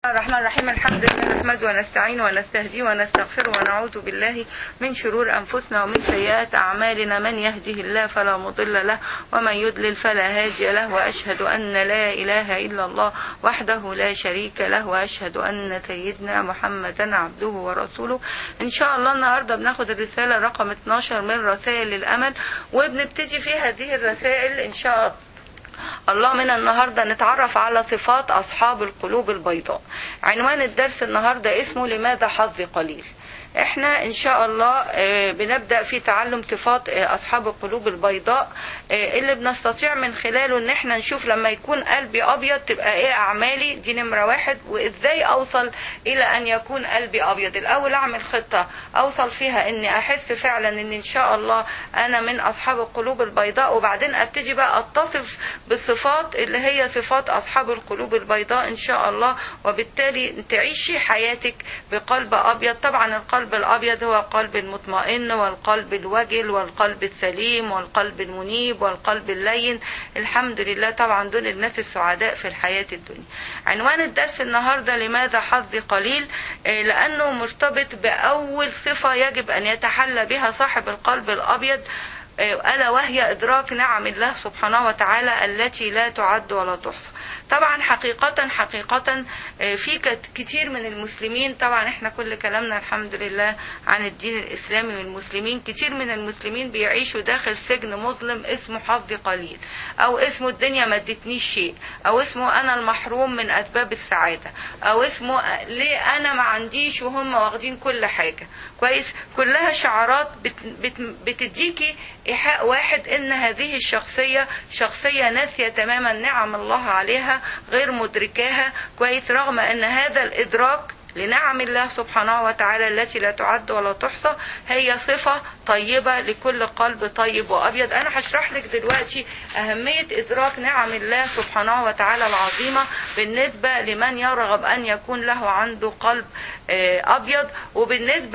الرحمن الرحيم الحمد لله نحمد ونستعين ونستهدي ونستغفر ونعوذ بالله من شرور أنفسنا ومن سيئات أعمالنا من يهده الله فلا مضل له ومن يضلل فلا هادي له وأشهد أن لا إله إلا الله وحده لا شريك له وأشهد أن سيدنا محمدا عبده ورسوله إن شاء الله النهاردة بناخد الرسالة رقم 12 من رسائل الأمل وبنبتدي في هذه الرسائل إن شاء الله الله من النهاردة نتعرف على صفات أصحاب القلوب البيضاء عنوان الدرس النهاردة اسمه لماذا حظي قليل احنا ان شاء الله بنبدا في تعلم صفات اصحاب القلوب البيضاء اللي بنستطيع من خلاله ان احنا نشوف لما يكون قلبي ابيض تبقى ايه اعمالي دي نمره واحد وازاي اوصل الى ان يكون قلبي ابيض الاول اعمل خطه اوصل فيها اني احس فعلا ان ان شاء الله انا من اصحاب القلوب البيضاء وبعدين ابتدي بقى اتصف بالصفات اللي هي صفات اصحاب القلوب البيضاء ان شاء الله وبالتالي تعيشي حياتك بقلب ابيض طبعا القلب القلب الأبيض هو القلب المطمئن والقلب الوجل والقلب السليم والقلب المنيب والقلب اللين الحمد لله طبعا دول الناس السعداء في الحياة الدنيا عنوان الدرس النهاردة لماذا حظي قليل لأنه مرتبط بأول صفة يجب أن يتحلى بها صاحب القلب الأبيض ألا وهي إدراك نعم الله سبحانه وتعالى التي لا تعد ولا تحصى طبعا حقيقة حقيقة في كتير من المسلمين طبعا احنا كل كلامنا الحمد لله عن الدين الاسلامي والمسلمين كتير من المسلمين بيعيشوا داخل سجن مظلم اسمه حظ قليل او اسمه الدنيا ما ادتنيش شيء او اسمه انا المحروم من اسباب السعادة او اسمه ليه انا ما عنديش وهم واخدين كل حاجة كويس كلها شعارات بت بت بتديكي ايحاء واحد ان هذه الشخصية شخصية ناسية تماما نعم الله عليها غير مدركاها كويس رغم ان هذا الادراك لنعم الله سبحانه وتعالى التي لا تعد ولا تحصى هي صفة طيبة لكل قلب طيب وأبيض أنا هشرح لك دلوقتي أهمية إدراك نعم الله سبحانه وتعالى العظيمة بالنسبة لمن يرغب أن يكون له عنده قلب أبيض وبالنسبة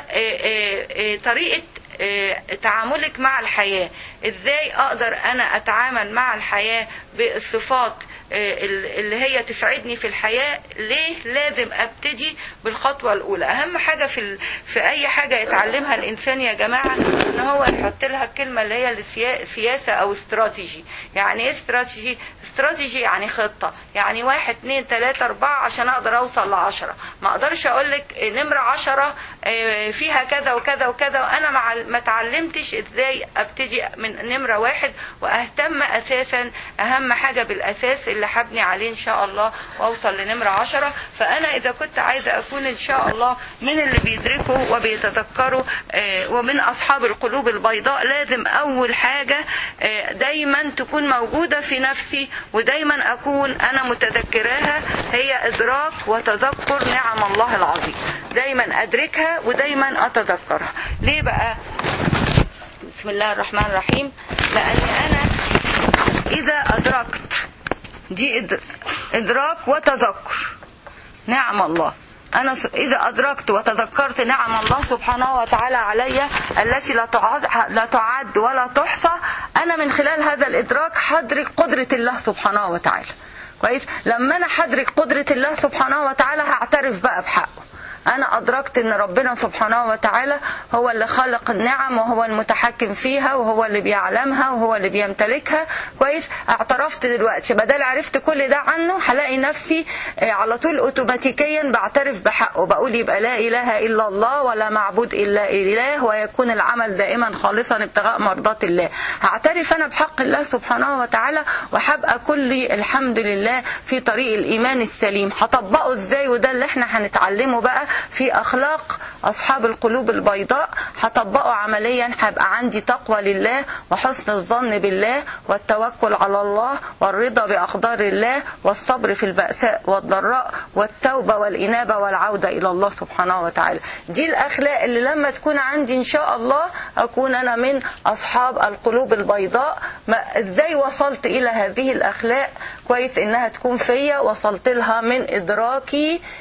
إلى طريقة تعاملك مع الحياة ازاي اقدر انا اتعامل مع الحياة بالصفات اللي هي تسعدني في الحياة ليه لازم ابتدي بالخطوة الاولى اهم حاجة في, في اي حاجة يتعلمها الانسان يا جماعة ان هو يحط لها الكلمة اللي هي سياسة او استراتيجي يعني ايه استراتيجي استراتيجي يعني خطة يعني واحد اتنين تلاتة اربعة عشان اقدر اوصل لعشرة ما اقدرش اقول لك نمرة عشرة فيها كذا وكذا وكذا وانا ما اتعلمتش ازاي ابتدي من نمرة واحد واهتم اساسا اهم حاجة بالاساس اللي هبني عليه ان شاء الله واوصل لنمرة عشرة فانا اذا كنت عايزة اكون ان شاء الله من اللي بيدركوا وبيتذكروا ومن اصحاب القلوب البيضاء لازم اول حاجة دايما تكون موجودة في نفسي ودايما اكون انا متذكراها هي ادراك وتذكر نعم الله العظيم دايما ادركها ودايما اتذكرها ليه بقى بسم الله الرحمن الرحيم لاني انا اذا ادركت دي ادراك وتذكر نعم الله أنا إذا أدركت وتذكرت نعم الله سبحانه وتعالى علي التي لا تعد, لا تعد ولا تحصى أنا من خلال هذا الإدراك حدرك قدرة الله سبحانه وتعالى كويس لما أنا حدرك قدرة الله سبحانه وتعالى هعترف بقى بحقه أنا أدركت أن ربنا سبحانه وتعالى هو اللي خلق النعم وهو المتحكم فيها وهو اللي بيعلمها وهو اللي بيمتلكها كويس اعترفت دلوقتي بدل عرفت كل ده عنه هلاقي نفسي على طول أوتوماتيكيا بعترف بحقه بقول يبقى لا إله إلا الله ولا معبود إلا إله ويكون العمل دائما خالصا ابتغاء مرضات الله هعترف أنا بحق الله سبحانه وتعالى وهبقى كلي الحمد لله في طريق الإيمان السليم هطبقه إزاي وده اللي احنا هنتعلمه بقى في أخلاق أصحاب القلوب البيضاء هطبقه عمليا هبقى عندي تقوى لله وحسن الظن بالله والتوكل على الله والرضا بأقدار الله والصبر في البأساء والضراء والتوبة والإنابة والعودة إلى الله سبحانه وتعالى دي الأخلاق اللي لما تكون عندي إن شاء الله أكون أنا من أصحاب القلوب البيضاء إزاي وصلت إلى هذه الأخلاق كويس إنها تكون فيا وصلت لها من إدراكي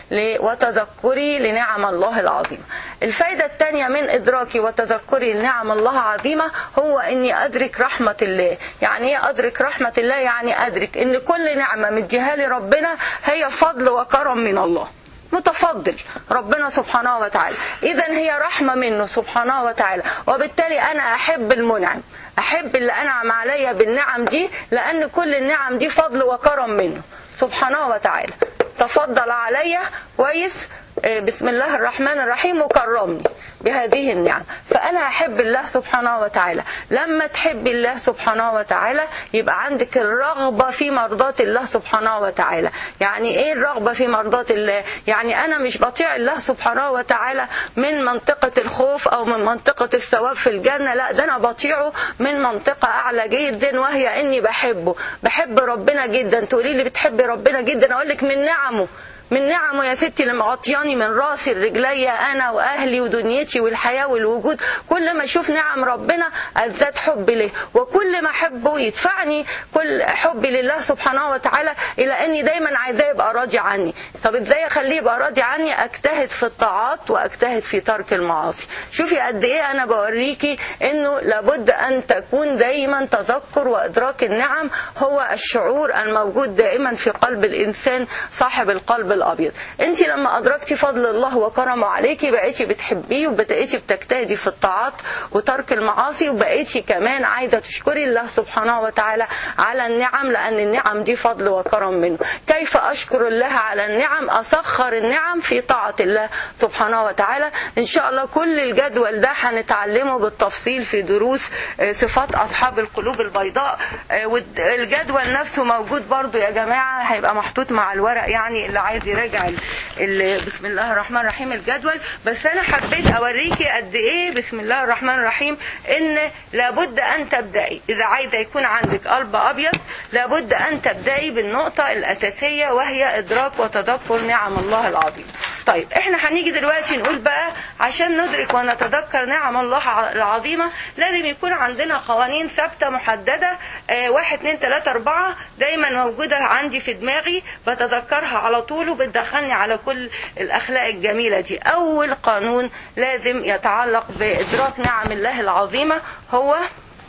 ل- وتذكري لنعم الله العظيمة الفايدة الثانية من إدراكي وتذكري لنعم الله العظيمة هو أني أدرك رحمة الله يعني إيه أدرك رحمة الله يعني أدرك أن كل نعمة مديها لي ربنا هي فضل وكرم من الله متفضل ربنا سبحانه وتعالى اذا هي رحمه منه سبحانه وتعالى وبالتالي انا احب المنعم احب اللي انعم عليا بالنعم دي لان كل النعم دي فضل وكرم منه سبحانه وتعالى تفضل عليا كويس آه، بسم الله الرحمن الرحيم وكرمني بهذه النعم فأنا أحب الله سبحانه وتعالى لما تحب الله سبحانه وتعالى يبقى عندك الرغبة في مرضاة الله سبحانه وتعالى يعني إيه الرغبة في مرضاة الله يعني أنا مش بطيع الله سبحانه وتعالى من منطقة الخوف أو من منطقة الثواب في الجنة لا ده أنا بطيعه من منطقة أعلى جدا وهي إني بحبه بحب ربنا جدا تقولي لي بتحبي ربنا جدا أقول لك من نعمه من نعمه يا ستي اللي مغطياني من راسي لرجليا انا واهلي ودنيتي والحياه والوجود كل ما اشوف نعم ربنا ازداد حبي له وكل ما احبه يدفعني كل حبي لله سبحانه وتعالى الى اني دايما عايزاه يبقى راضي عني طب ازاي اخليه يبقى راضي عني اجتهد في الطاعات واجتهد في ترك المعاصي شوفي قد ايه انا بوريكي انه لابد ان تكون دايما تذكر وادراك النعم هو الشعور الموجود دائما في قلب الانسان صاحب القلب الابيض انت لما ادركتي فضل الله وكرمه عليكي بقيتي بتحبيه وبقيتي بتجتهدي في الطاعات وترك المعاصي وبقيتي كمان عايزه تشكري الله سبحانه وتعالى على النعم لان النعم دي فضل وكرم منه كيف اشكر الله على النعم اسخر النعم في طاعه الله سبحانه وتعالى ان شاء الله كل الجدول ده هنتعلمه بالتفصيل في دروس آه، صفات اصحاب القلوب البيضاء آه، والجدول نفسه موجود برضو يا جماعه هيبقى محطوط مع الورق يعني اللي عايز يراجع ال- ال- بسم الله الرحمن الرحيم الجدول بس انا حبيت اوريكي قد ايه بسم الله الرحمن الرحيم ان لابد ان تبداي اذا عايزه يكون عندك قلب ابيض لابد ان تبداي بالنقطه الاساسيه وهي ادراك وتذكر نعم الله العظيم طيب احنا هنيجي دلوقتي نقول بقى عشان ندرك ونتذكر نعم الله العظيمه لازم يكون عندنا قوانين ثابته محدده آه، واحد اتنين تلاته اربعه دايما موجوده عندي في دماغي بتذكرها على طول وبتدخلني على كل الاخلاق الجميله دي اول قانون لازم يتعلق بادراك نعم الله العظيمه هو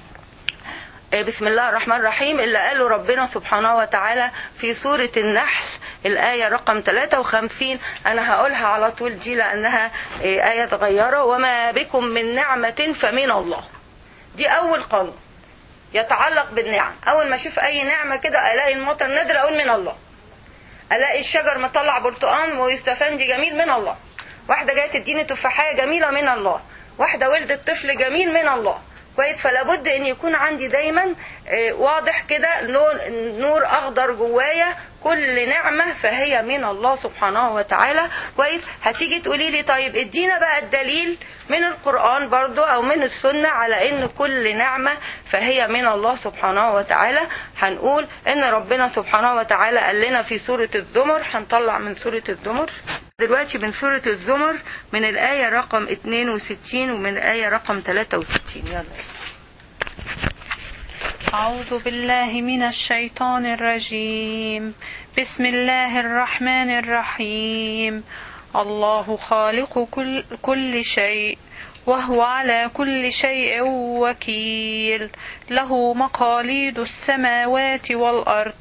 بسم الله الرحمن الرحيم اللي قاله ربنا سبحانه وتعالى في سورة النحل الآية رقم 53 أنا هقولها على طول دي لأنها آية صغيرة وما بكم من نعمة فمن الله دي أول قانون يتعلق بالنعم أول ما أشوف أي نعمة كده ألاقي المطر نادر أقول من الله ألاقي الشجر مطلع برتقان ويستفندي جميل من الله واحدة جاية تديني تفاحية جميلة من الله واحدة ولدت طفل جميل من الله كويس فلا بد ان يكون عندي دايما آه، واضح كده نور, نور اخضر جوايا كل نعمه فهي من الله سبحانه وتعالى كويس هتيجي تقولي لي طيب ادينا بقى الدليل من القران برضو او من السنه على ان كل نعمه فهي من الله سبحانه وتعالى هنقول ان ربنا سبحانه وتعالى قال لنا في سوره الزمر هنطلع من سوره الزمر دلوقتي من سورة الزمر من الآية رقم 62 ومن الآية رقم 63 يلا أعوذ بالله من الشيطان الرجيم بسم الله الرحمن الرحيم الله خالق كل, كل شيء وهو على كل شيء وكيل له مقاليد السماوات والأرض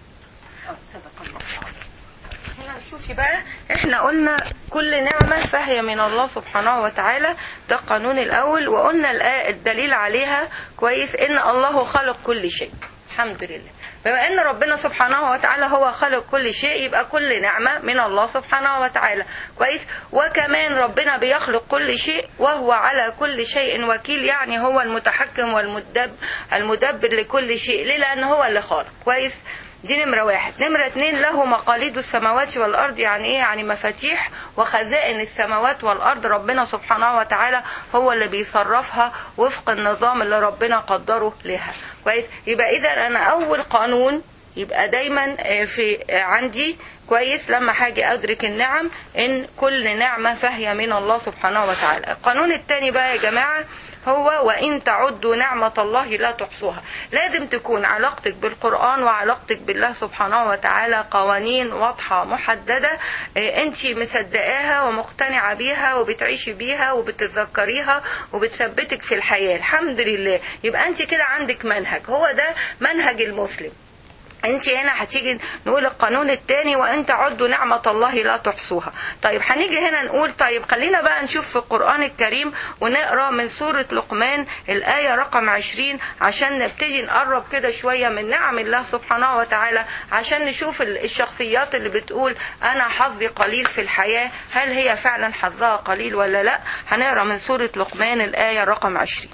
هنا شوفي بقى احنا قلنا كل نعمة فهي من الله سبحانه وتعالى ده القانون الأول وقلنا الآ- الدليل عليها كويس إن الله خلق كل شيء الحمد لله بما ان ربنا سبحانه وتعالى هو خلق كل شيء يبقى كل نعمه من الله سبحانه وتعالى كويس وكمان ربنا بيخلق كل شيء وهو على كل شيء وكيل يعني هو المتحكم والمدبر المدبر لكل شيء ليه لان هو اللي خالق كويس دي نمرة واحد نمرة اتنين له مقاليد السماوات والأرض يعني ايه يعني مفاتيح وخزائن السماوات والأرض ربنا سبحانه وتعالى هو اللي بيصرفها وفق النظام اللي ربنا قدره لها كويس يبقى إذا أنا أول قانون يبقى دايما آه، في آه، عندي كويس لما حاجة أدرك النعم إن كل نعمة فهي من الله سبحانه وتعالى القانون الثاني بقى يا جماعة هو وإن تعدوا نعمة الله لا تحصوها لازم تكون علاقتك بالقرآن وعلاقتك بالله سبحانه وتعالى قوانين واضحة محددة انت مصدقاها ومقتنعة بيها وبتعيشي بيها وبتتذكريها وبتثبتك في الحياة الحمد لله يبقى انت كده عندك منهج هو ده منهج المسلم انت هنا هتيجي نقول القانون الثاني وان تعدوا نعمة الله لا تحصوها طيب هنيجي هنا نقول طيب خلينا بقى نشوف في القرآن الكريم ونقرا من سورة لقمان الآية رقم 20 عشان نبتدي نقرب كده شوية من نعم الله سبحانه وتعالى عشان نشوف الشخصيات اللي بتقول انا حظي قليل في الحياة هل هي فعلا حظها قليل ولا لا هنقرا من سورة لقمان الآية رقم 20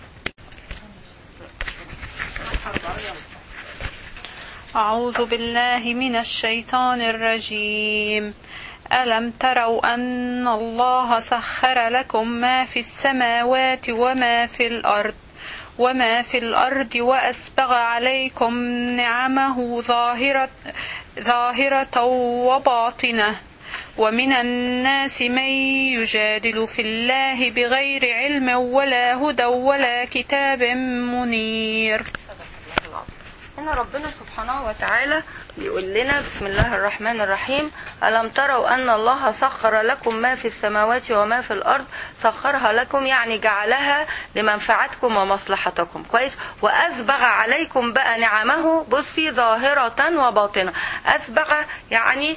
أعوذ بالله من الشيطان الرجيم ألم تروا أن الله سخر لكم ما في السماوات وما في الأرض وما في الأرض وأسبغ عليكم نعمه ظاهرة, ظاهرة وباطنة ومن الناس من يجادل في الله بغير علم ولا هدى ولا كتاب منير هنا ربنا سبحانه وتعالى بيقول لنا بسم الله الرحمن الرحيم ألم تروا أن الله سخر لكم ما في السماوات وما في الأرض سخرها لكم يعني جعلها لمنفعتكم ومصلحتكم كويس وأسبغ عليكم بقى نعمه بصي ظاهرة وباطنة أسبغ يعني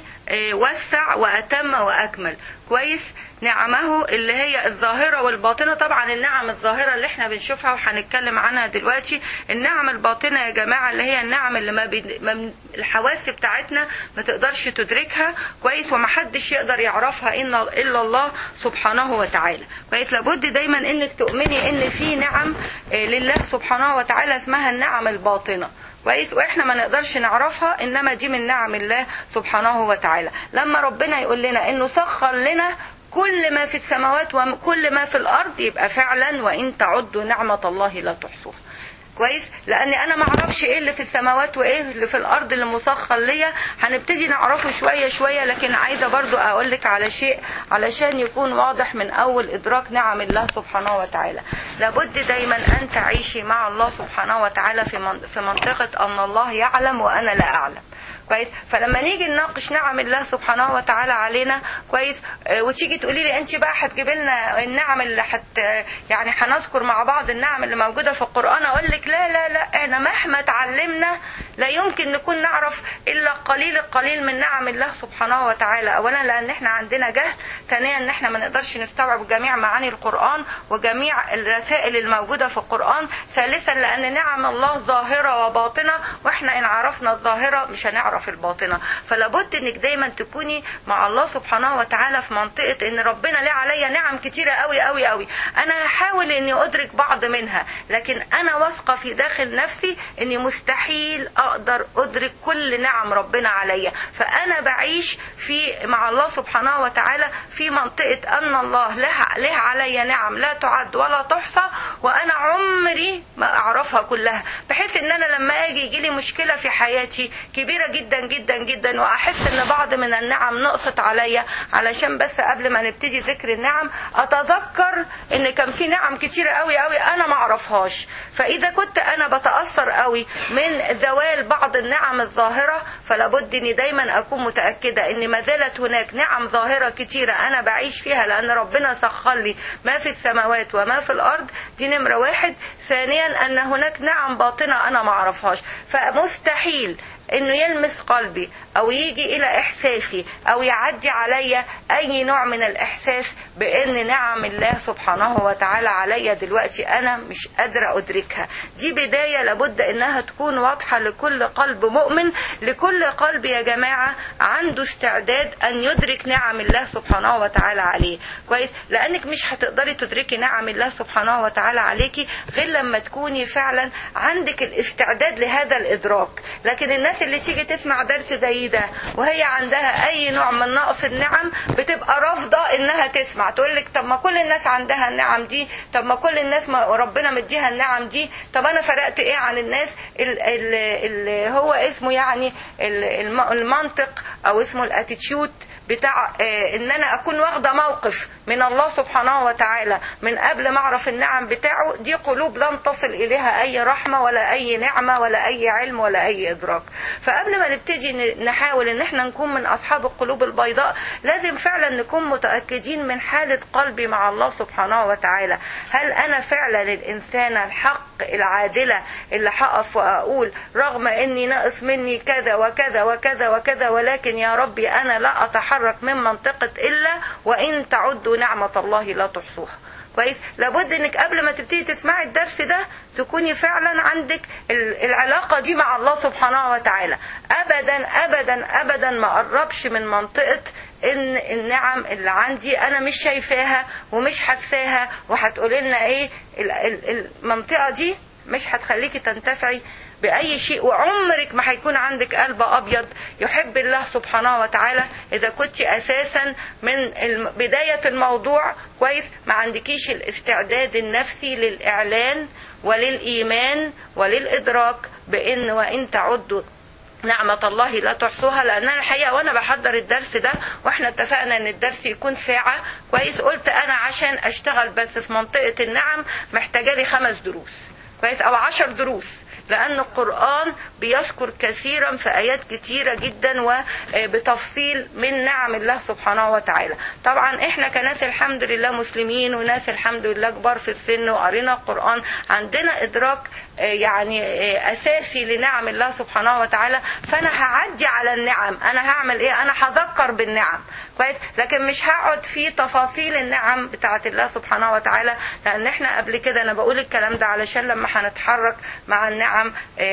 وسع وأتم وأكمل كويس نعمه اللي هي الظاهرة والباطنة طبعا النعم الظاهرة اللي احنا بنشوفها وهنتكلم عنها دلوقتي النعم الباطنة يا جماعة اللي هي النعم اللي ما, بي... ما الحواس بتاعتنا ما تقدرش تدركها كويس ومحدش يقدر يعرفها إن إلا الله سبحانه وتعالى كويس لابد دايما انك تؤمني ان في نعم لله سبحانه وتعالى اسمها النعم الباطنة كويس واحنا ما نقدرش نعرفها انما دي من نعم الله سبحانه وتعالى لما ربنا يقول لنا انه سخر لنا كل ما في السماوات وكل ما في الارض يبقى فعلا وان تعدوا نعمه الله لا تحصوها كويس لاني انا ما اعرفش ايه اللي في السماوات وايه اللي في الارض اللي مسخر ليا هنبتدي نعرفه شويه شويه لكن عايزه برضو اقول لك على شيء علشان يكون واضح من اول ادراك نعم الله سبحانه وتعالى لابد دايما ان تعيشي مع الله سبحانه وتعالى في في منطقه ان الله يعلم وانا لا اعلم كويس فلما نيجي نناقش نعم الله سبحانه وتعالى علينا كويس اه وتيجي تقولي لي انت بقى هتجيبي لنا النعم اللي حت يعني هنذكر مع بعض النعم اللي موجوده في القران اقول لك لا لا لا احنا مهما اتعلمنا لا يمكن نكون نعرف الا قليل القليل من نعم الله سبحانه وتعالى اولا لان احنا عندنا جهل ثانيا ان احنا ما نقدرش نستوعب جميع معاني القران وجميع الرسائل الموجوده في القران ثالثا لان نعم الله ظاهره وباطنه واحنا ان عرفنا الظاهره مش هنعرف في الباطنة فلابد انك دايما تكوني مع الله سبحانه وتعالى في منطقة ان ربنا ليه عليا نعم كتيرة قوي قوي قوي انا هحاول اني ادرك بعض منها لكن انا واثقة في داخل نفسي اني مستحيل اقدر ادرك كل نعم ربنا عليا فانا بعيش في مع الله سبحانه وتعالى في منطقة ان الله له, له عليا نعم لا تعد ولا تحصى وانا عمري ما اعرفها كلها بحيث ان انا لما اجي يجي لي مشكلة في حياتي كبيرة جدا جدا جدا جدا واحس ان بعض من النعم نقصت عليا علشان بس قبل ما نبتدي ذكر النعم اتذكر ان كان في نعم كتيره قوي قوي انا ما اعرفهاش فاذا كنت انا بتاثر قوي من زوال بعض النعم الظاهره فلا بد اني دايما اكون متاكده ان ما زالت هناك نعم ظاهره كتيره انا بعيش فيها لان ربنا سخر لي ما في السماوات وما في الارض دي نمره واحد ثانيا ان هناك نعم باطنه انا ما اعرفهاش فمستحيل انه يلمس قلبي او يجي الى احساسي او يعدي عليا اي نوع من الاحساس بان نعم الله سبحانه وتعالى عليا دلوقتي انا مش قادره ادركها دي بدايه لابد انها تكون واضحه لكل قلب مؤمن لكل قلب يا جماعه عنده استعداد ان يدرك نعم الله سبحانه وتعالى عليه كويس لانك مش هتقدري تدركي نعم الله سبحانه وتعالى عليكي غير لما تكوني فعلا عندك الاستعداد لهذا الادراك لكن الناس اللي تيجي تسمع درس زي ده وهي عندها اي نوع من نقص النعم بتبقى رافضه انها تسمع تقول لك طب ما كل الناس عندها النعم دي طب ما كل الناس ما ربنا مديها النعم دي طب انا فرقت ايه عن الناس اللي هو اسمه يعني المنطق او اسمه الاتيتيود بتاع ان انا اكون واخده موقف من الله سبحانه وتعالى من قبل ما اعرف النعم بتاعه دي قلوب لن تصل اليها اي رحمه ولا اي نعمه ولا اي علم ولا اي ادراك فقبل ما نبتدي نحاول ان احنا نكون من اصحاب القلوب البيضاء لازم فعلا نكون متاكدين من حاله قلبي مع الله سبحانه وتعالى هل انا فعلا الانسانه الحق العادله اللي هقف واقول رغم اني ناقص مني كذا وكذا وكذا وكذا ولكن يا ربي انا لا اتحرك من منطقه الا وان تعدوا نعمه الله لا تحصوها كويس لابد انك قبل ما تبتدي تسمعي الدرس ده تكوني فعلا عندك العلاقة دي مع الله سبحانه وتعالى ابدا ابدا ابدا ما قربش من منطقة ان النعم اللي عندي انا مش شايفاها ومش حساها وهتقولي لنا ايه المنطقة دي مش هتخليكي تنتفعي بأي شيء وعمرك ما هيكون عندك قلب أبيض يحب الله سبحانه وتعالى إذا كنت أساسا من بداية الموضوع كويس ما عندكيش الاستعداد النفسي للإعلان وللإيمان وللإدراك بأن وإن تعدوا نعمة الله لا تحصوها لأن أنا الحقيقة وأنا بحضر الدرس ده وإحنا اتفقنا إن الدرس يكون ساعة كويس قلت أنا عشان أشتغل بس في منطقة النعم محتاجة لي خمس دروس كويس أو عشر دروس لأن القرآن بيذكر كثيرا في آيات كثيرة جدا وبتفصيل من نعم الله سبحانه وتعالى طبعا احنا كناس الحمد لله مسلمين وناس الحمد لله كبار في السن وقرينا القرآن عندنا إدراك يعني أساسي لنعم الله سبحانه وتعالى فأنا هعدي على النعم أنا هعمل إيه أنا هذكر بالنعم كويس لكن مش هقعد في تفاصيل النعم بتاعت الله سبحانه وتعالى لان احنا قبل كده انا بقول الكلام ده علشان لما هنتحرك مع النعم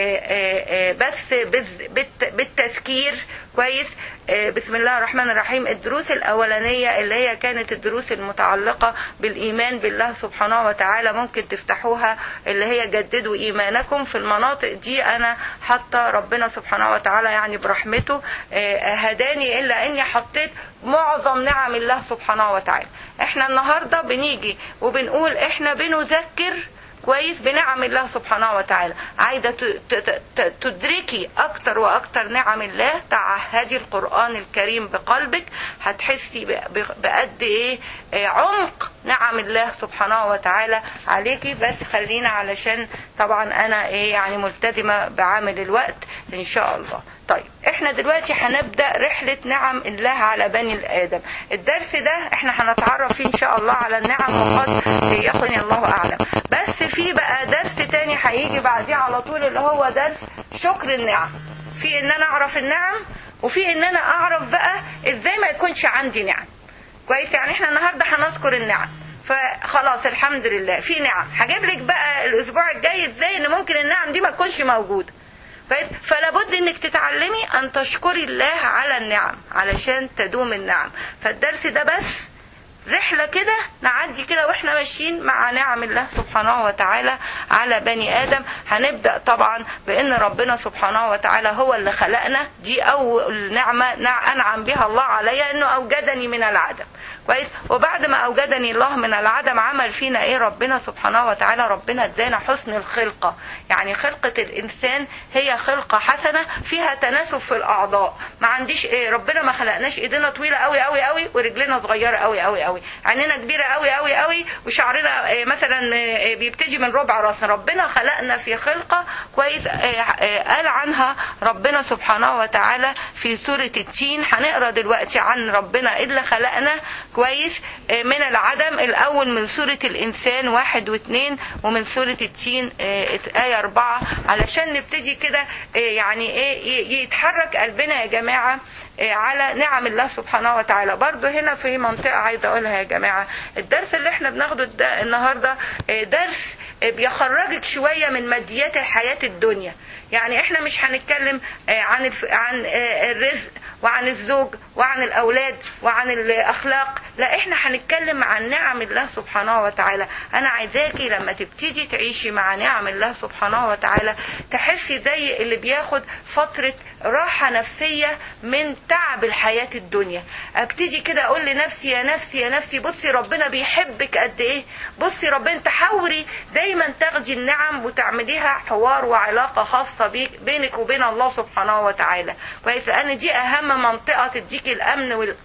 بس بالتذكير كويس بسم الله الرحمن الرحيم الدروس الأولانية اللي هي كانت الدروس المتعلقة بالإيمان بالله سبحانه وتعالى ممكن تفتحوها اللي هي جددوا إيمانكم في المناطق دي أنا حتى ربنا سبحانه وتعالى يعني برحمته هداني إلا أني حطيت معظم نعم الله سبحانه وتعالى احنا النهاردة بنيجي وبنقول احنا بنذكر كويس بنعم الله سبحانه وتعالى عايزة تدركي أكتر وأكتر نعم الله تعهدي القرآن الكريم بقلبك هتحسي بقد إيه عمق نعم الله سبحانه وتعالى عليكي بس خلينا علشان طبعا أنا إيه يعني ملتزمة بعامل الوقت إن شاء الله طيب احنا دلوقتي هنبدا رحله نعم الله على بني ادم الدرس ده احنا هنتعرف فيه ان شاء الله على النعم وقد يقني الله اعلم بس في بقى درس تاني هيجي بعديه على طول اللي هو درس شكر النعم في ان انا اعرف النعم وفي ان انا اعرف بقى ازاي ما يكونش عندي نعم كويس يعني احنا النهارده هنذكر النعم فخلاص الحمد لله في نعم هجيب لك بقى الاسبوع الجاي ازاي ان ممكن النعم دي ما تكونش موجوده فلا بد انك تتعلمي ان تشكري الله على النعم علشان تدوم النعم فالدرس ده بس رحلة كده نعدي كده واحنا ماشيين مع نعم الله سبحانه وتعالى على بني آدم هنبدأ طبعا بأن ربنا سبحانه وتعالى هو اللي خلقنا دي أول نعمة أنعم بها الله عليا أنه أوجدني من العدم كويس وبعد ما اوجدني الله من العدم عمل فينا ايه ربنا سبحانه وتعالى ربنا ادانا حسن الخلقه يعني خلقه الانسان هي خلقه حسنه فيها تناسب في الاعضاء ما عنديش ايه ربنا ما خلقناش ايدينا طويله قوي قوي قوي ورجلنا صغيره قوي قوي قوي عينينا كبيره قوي قوي قوي وشعرنا إيه مثلا إيه بيبتدي من ربع راسنا ربنا خلقنا في خلقه كويس إيه قال عنها ربنا سبحانه وتعالى في سوره التين هنقرا دلوقتي عن ربنا اللي خلقنا كويس من العدم الأول من سورة الإنسان واحد واثنين ومن سورة التين آية أربعة علشان نبتدي كده يعني إيه يتحرك قلبنا يا جماعة على نعم الله سبحانه وتعالى برضو هنا في منطقة عايزة أقولها يا جماعة الدرس اللي احنا بناخده النهاردة درس بيخرجك شوية من ماديات الحياة الدنيا يعني احنا مش هنتكلم عن الف... عن الرزق وعن الزوج وعن الاولاد وعن الاخلاق لا احنا هنتكلم عن نعم الله سبحانه وتعالى انا عايزاكي لما تبتدي تعيشي مع نعم الله سبحانه وتعالى تحسي زي اللي بياخد فترة راحة نفسية من تعب الحياة الدنيا ابتدي كده اقول لنفسي يا نفسي يا نفسي بصي ربنا بيحبك قد ايه بصي ربنا تحاوري دايما تاخدي النعم وتعمليها حوار وعلاقة خاصة بيك بينك وبين الله سبحانه وتعالى كويس لان دي اهم منطقة تديك الامن وال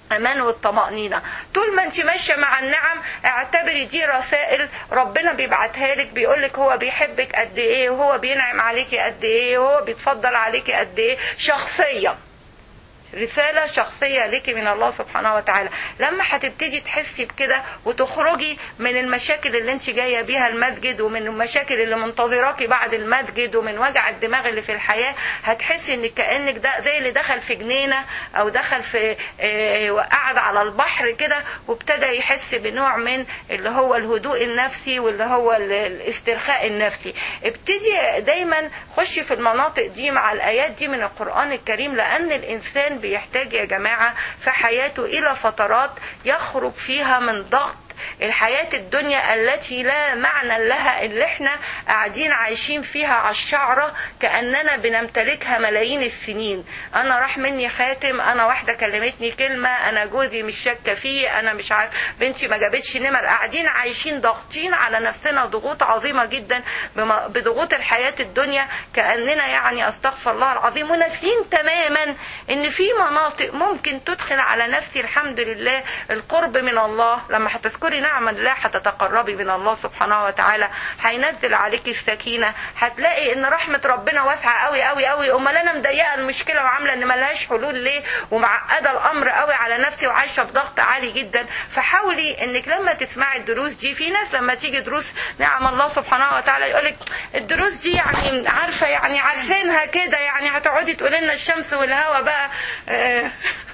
الامان والطمانينه طول ما انت ماشيه مع النعم اعتبري دي رسائل ربنا بيبعتها لك بيقول لك هو بيحبك قد ايه وهو بينعم عليكي قد ايه وهو بيتفضل عليكي قد ايه شخصيا رسالة شخصية لك من الله سبحانه وتعالى لما هتبتدي تحسي بكده وتخرجي من المشاكل اللي انت جاية بيها المسجد ومن المشاكل اللي منتظراكي بعد المسجد ومن وجع الدماغ اللي في الحياة هتحسي ان كأنك ده زي اللي دخل في جنينة او دخل في اه وقعد على البحر كده وابتدى يحس بنوع من اللي هو الهدوء النفسي واللي هو الاسترخاء النفسي ابتدي دايما خشي في المناطق دي مع الايات دي من القرآن الكريم لان الانسان بيحتاج يا جماعة في حياته إلى فترات يخرج فيها من ضغط الحياة الدنيا التي لا معنى لها اللي احنا قاعدين عايشين فيها على الشعرة كأننا بنمتلكها ملايين السنين انا راح مني خاتم انا واحدة كلمتني كلمة انا جوزي مش شاكة فيه انا مش عارف بنتي ما جابتش نمر قاعدين عايشين ضاغطين على نفسنا ضغوط عظيمة جدا بضغوط الحياة الدنيا كأننا يعني استغفر الله العظيم وناسين تماما ان في مناطق ممكن تدخل على نفسي الحمد لله القرب من الله لما هتذكري تذكري نعم الله هتتقربي من الله سبحانه وتعالى هينزل عليكي السكينة هتلاقي ان رحمة ربنا واسعة قوي قوي قوي امال انا مضيقة المشكلة وعاملة ان ملهاش حلول ليه ومعقدة الامر قوي على نفسي وعايشة في ضغط عالي جدا فحاولي انك لما تسمعي الدروس دي في ناس لما تيجي دروس نعم الله سبحانه وتعالى يقولك الدروس دي يعني عارفة يعني عارفينها كده يعني هتقعدي تقولي لنا الشمس والهوا بقى آه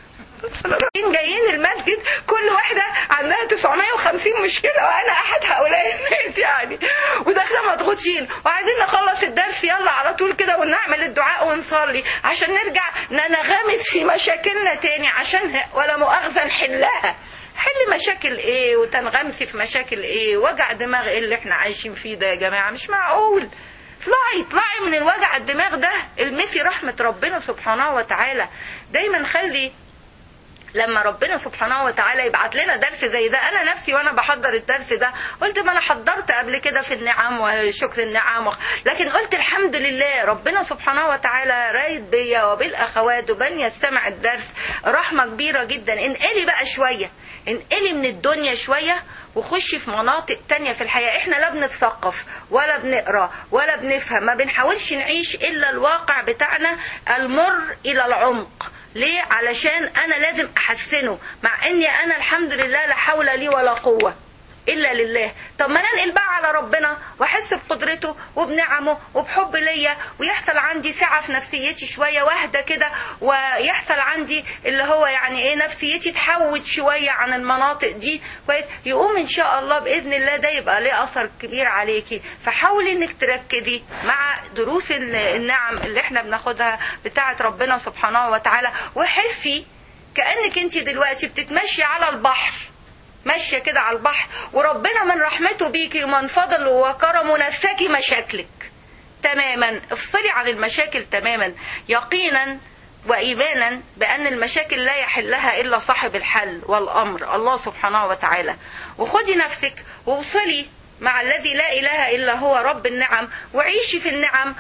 جايين المسجد كل واحدة عندها 950 مشكلة وأنا أحد هؤلاء الناس يعني وداخلة مضغوطين وعايزين نخلص الدرس يلا على طول كده ونعمل الدعاء ونصلي عشان نرجع ننغمس في مشاكلنا تاني عشان ولا مؤاخذة نحلها حل مشاكل ايه وتنغمسي في مشاكل ايه وجع دماغ ايه اللي احنا عايشين فيه ده يا جماعة مش معقول اطلعي اطلعي من الوجع الدماغ ده المسي رحمة ربنا سبحانه وتعالى دايما خلي لما ربنا سبحانه وتعالى يبعت لنا درس زي ده انا نفسي وانا بحضر الدرس ده قلت ما انا حضرت قبل كده في النعم وشكر النعم لكن قلت الحمد لله ربنا سبحانه وتعالى رايد بيا وبالاخوات وبن يستمع الدرس رحمه كبيره جدا انقلي بقى شويه انقلي من الدنيا شويه وخشي في مناطق تانية في الحياة احنا لا بنتثقف ولا بنقرا ولا بنفهم ما بنحاولش نعيش الا الواقع بتاعنا المر الى العمق ليه علشان انا لازم احسنه مع اني انا الحمد لله لا حول لي ولا قوه الا لله طب ما ننقل بقى على ربنا واحس بقدرته وبنعمه وبحب ليا ويحصل عندي سعه في نفسيتي شويه واهدى كده ويحصل عندي اللي هو يعني ايه نفسيتي تحود شويه عن المناطق دي كويس يقوم ان شاء الله باذن الله ده يبقى ليه اثر كبير عليكي فحاولي انك تركزي مع دروس النعم اللي احنا بناخدها بتاعه ربنا سبحانه وتعالى وحسي كانك انت دلوقتي بتتمشي على البحر ماشية كده على البحر وربنا من رحمته بيكي ومن فضله وكرمه نساكي مشاكلك تماما افصلي عن المشاكل تماما يقينا وإيمانا بأن المشاكل لا يحلها إلا صاحب الحل والأمر الله سبحانه وتعالى وخدي نفسك ووصلي مع الذي لا إله إلا هو رب النعم وعيشي في النعم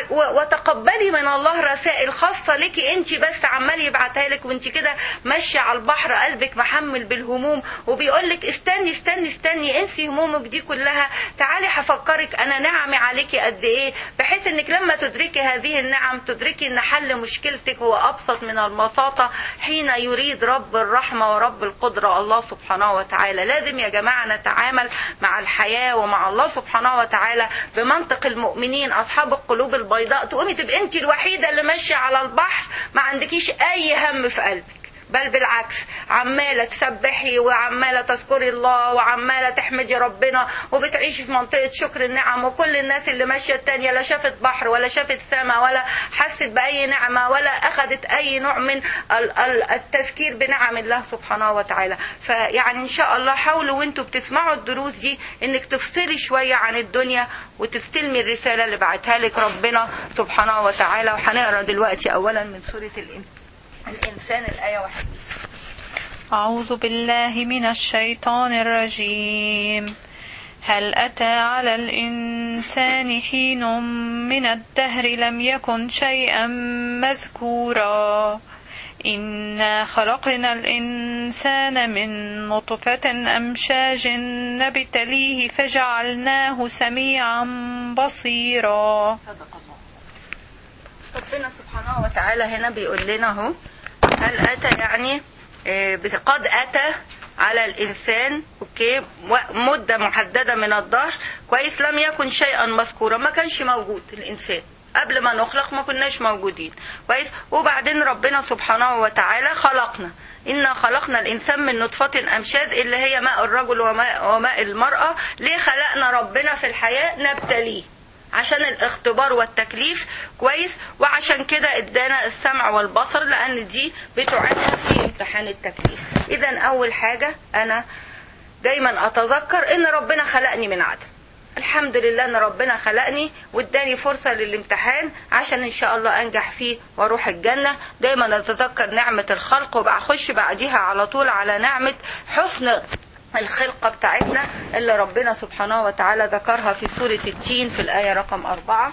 وتقبلي من الله رسائل خاصة لك انت بس عمال يبعتها لك وانت كده ماشية على البحر قلبك محمل بالهموم وبيقول لك استني استني استني انسي همومك دي كلها تعالي هفكرك انا نعمي عليكي قد ايه بحيث انك لما تدركي هذه النعم تدركي ان حل مشكلتك هو ابسط من البساطة حين يريد رب الرحمة ورب القدرة الله سبحانه وتعالى لازم يا جماعة نتعامل مع الحياة ومع الله سبحانه وتعالى بمنطق المؤمنين اصحاب القلوب البيضاء تقومي تبقي انت الوحيده اللي ماشيه على البحر ما عندكيش اي هم في قلبك بل بالعكس عمالة تسبحي وعمالة تذكري الله وعمالة تحمدي ربنا وبتعيشي في منطقة شكر النعم وكل الناس اللي ماشية التانية لا شافت بحر ولا شافت سماء ولا حست بأي نعمة ولا أخذت أي نوع من التذكير بنعم الله سبحانه وتعالى فيعني إن شاء الله حاولوا وانتوا بتسمعوا الدروس دي انك تفصلي شوية عن الدنيا وتستلمي الرسالة اللي بعتها لك ربنا سبحانه وتعالى وهنقرا دلوقتي أولا من سورة الإنسان الإنسان الآية واحد أعوذ بالله من الشيطان الرجيم هل أتى على الإنسان حين من الدهر لم يكن شيئا مذكورا إنا خلقنا الإنسان من نطفة أمشاج نبتليه فجعلناه سميعا بصيرا ربنا سبحانه وتعالى هنا بيقول لنا اهو هل اتى يعني آه، قد اتى على الانسان اوكي و- مده محدده من الدهر كويس لم يكن شيئا مذكورا ما كانش موجود الانسان قبل ما نخلق ما كناش موجودين كويس وبعدين ربنا سبحانه وتعالى خلقنا إنا خلقنا الإنسان من نطفة أمشاج اللي هي ماء الرجل وماء, وماء المرأة ليه خلقنا ربنا في الحياة نبتليه عشان الاختبار والتكليف كويس وعشان كده ادانا السمع والبصر لان دي بتعانها في امتحان التكليف اذا اول حاجه انا دايما اتذكر ان ربنا خلقني من عدم الحمد لله ان ربنا خلقني واداني فرصه للامتحان عشان ان شاء الله انجح فيه واروح الجنه دايما اتذكر نعمه الخلق وبخش بعديها على طول على نعمه حسن الخلقة بتاعتنا اللي ربنا سبحانه وتعالى ذكرها في سورة التين في الآية رقم أربعة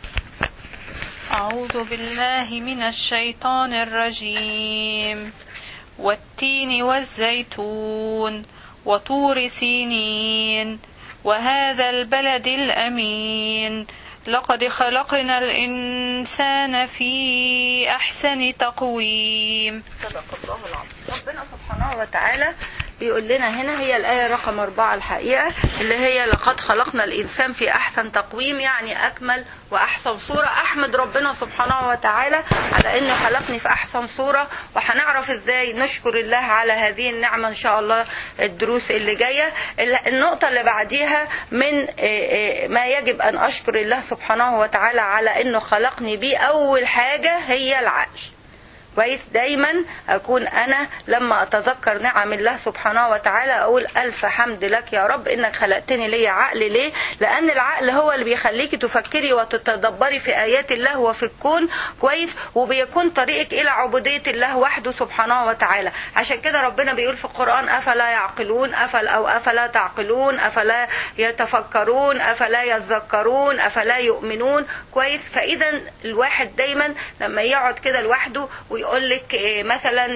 أعوذ بالله من الشيطان الرجيم والتين والزيتون وطور سينين وهذا البلد الأمين لقد خلقنا الإنسان في أحسن تقويم صدق الله العظيم ربنا سبحانه وتعالى بيقول لنا هنا هي الآية رقم أربعة الحقيقة اللي هي لقد خلقنا الإنسان في أحسن تقويم يعني أكمل وأحسن صورة أحمد ربنا سبحانه وتعالى على إنه خلقني في أحسن صورة وهنعرف إزاي نشكر الله على هذه النعمة إن شاء الله الدروس اللي جاية النقطة اللي بعديها من ما يجب أن أشكر الله سبحانه وتعالى على إنه خلقني بيه أول حاجة هي العقل كويس دايما اكون انا لما اتذكر نعم الله سبحانه وتعالى اقول الف حمد لك يا رب انك خلقتني ليا عقل ليه لان العقل هو اللي بيخليكي تفكري وتتدبري في ايات الله وفي الكون كويس وبيكون طريقك الى عبوديه الله وحده سبحانه وتعالى عشان كده ربنا بيقول في القران افلا يعقلون افل او افلا تعقلون افلا يتفكرون افلا يذكرون افلا يؤمنون كويس فاذا الواحد دايما لما يقعد كده لوحده ويقول لك مثلا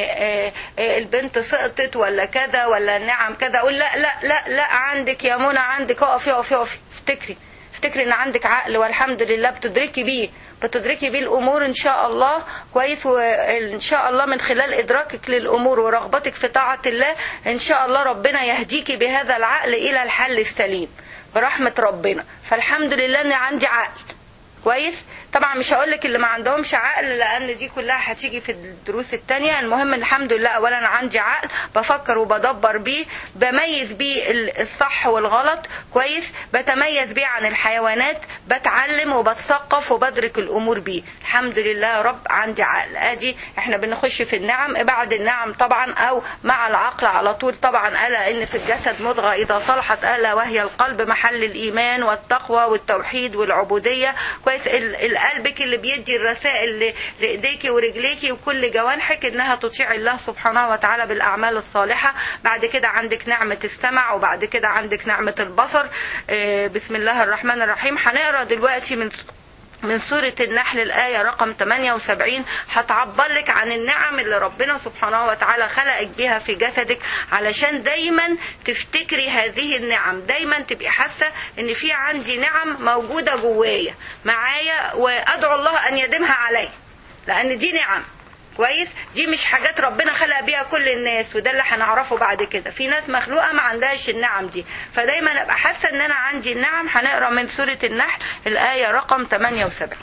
البنت سقطت ولا كذا ولا النعم كذا اقول لا لا لا لا عندك يا منى عندك اقفي اقفي اقفي افتكري افتكري ان عندك عقل والحمد لله بتدركي بيه بتدركي بيه الامور ان شاء الله كويس وان شاء الله من خلال ادراكك للامور ورغبتك في طاعه الله ان شاء الله ربنا يهديكي بهذا العقل الى الحل السليم برحمه ربنا فالحمد لله ان عندي عقل كويس طبعا مش هقول لك اللي ما عندهمش عقل لان دي كلها هتيجي في الدروس التانية المهم الحمد لله اولا عندي عقل بفكر وبدبر بيه بميز بيه الصح والغلط كويس بتميز بيه عن الحيوانات بتعلم وبتثقف وبدرك الامور بيه الحمد لله يا رب عندي عقل ادي احنا بنخش في النعم بعد النعم طبعا او مع العقل على طول طبعا الا ان في الجسد مضغه اذا صلحت الا وهي القلب محل الايمان والتقوى والتوحيد والعبوديه كويس قلبك اللي بيدي الرسائل لايديكي ورجليكي وكل جوانحك انها تطيع الله سبحانه وتعالى بالاعمال الصالحه بعد كده عندك نعمه السمع وبعد كده عندك نعمه البصر بسم الله الرحمن الرحيم هنقرا دلوقتي من من سورة النحل الآية رقم 78 هتعبر لك عن النعم اللي ربنا سبحانه وتعالى خلقك بها في جسدك علشان دايما تفتكري هذه النعم دايما تبقي حاسة ان في عندي نعم موجودة جوايا معايا وادعو الله ان يديمها علي لان دي نعم كويس دي مش حاجات ربنا خلق بيها كل الناس وده اللي هنعرفه بعد كده في ناس مخلوقه ما عندهاش النعم دي فدايما ابقى حاسه ان انا عندي النعم هنقرا من سوره النحل الايه رقم 78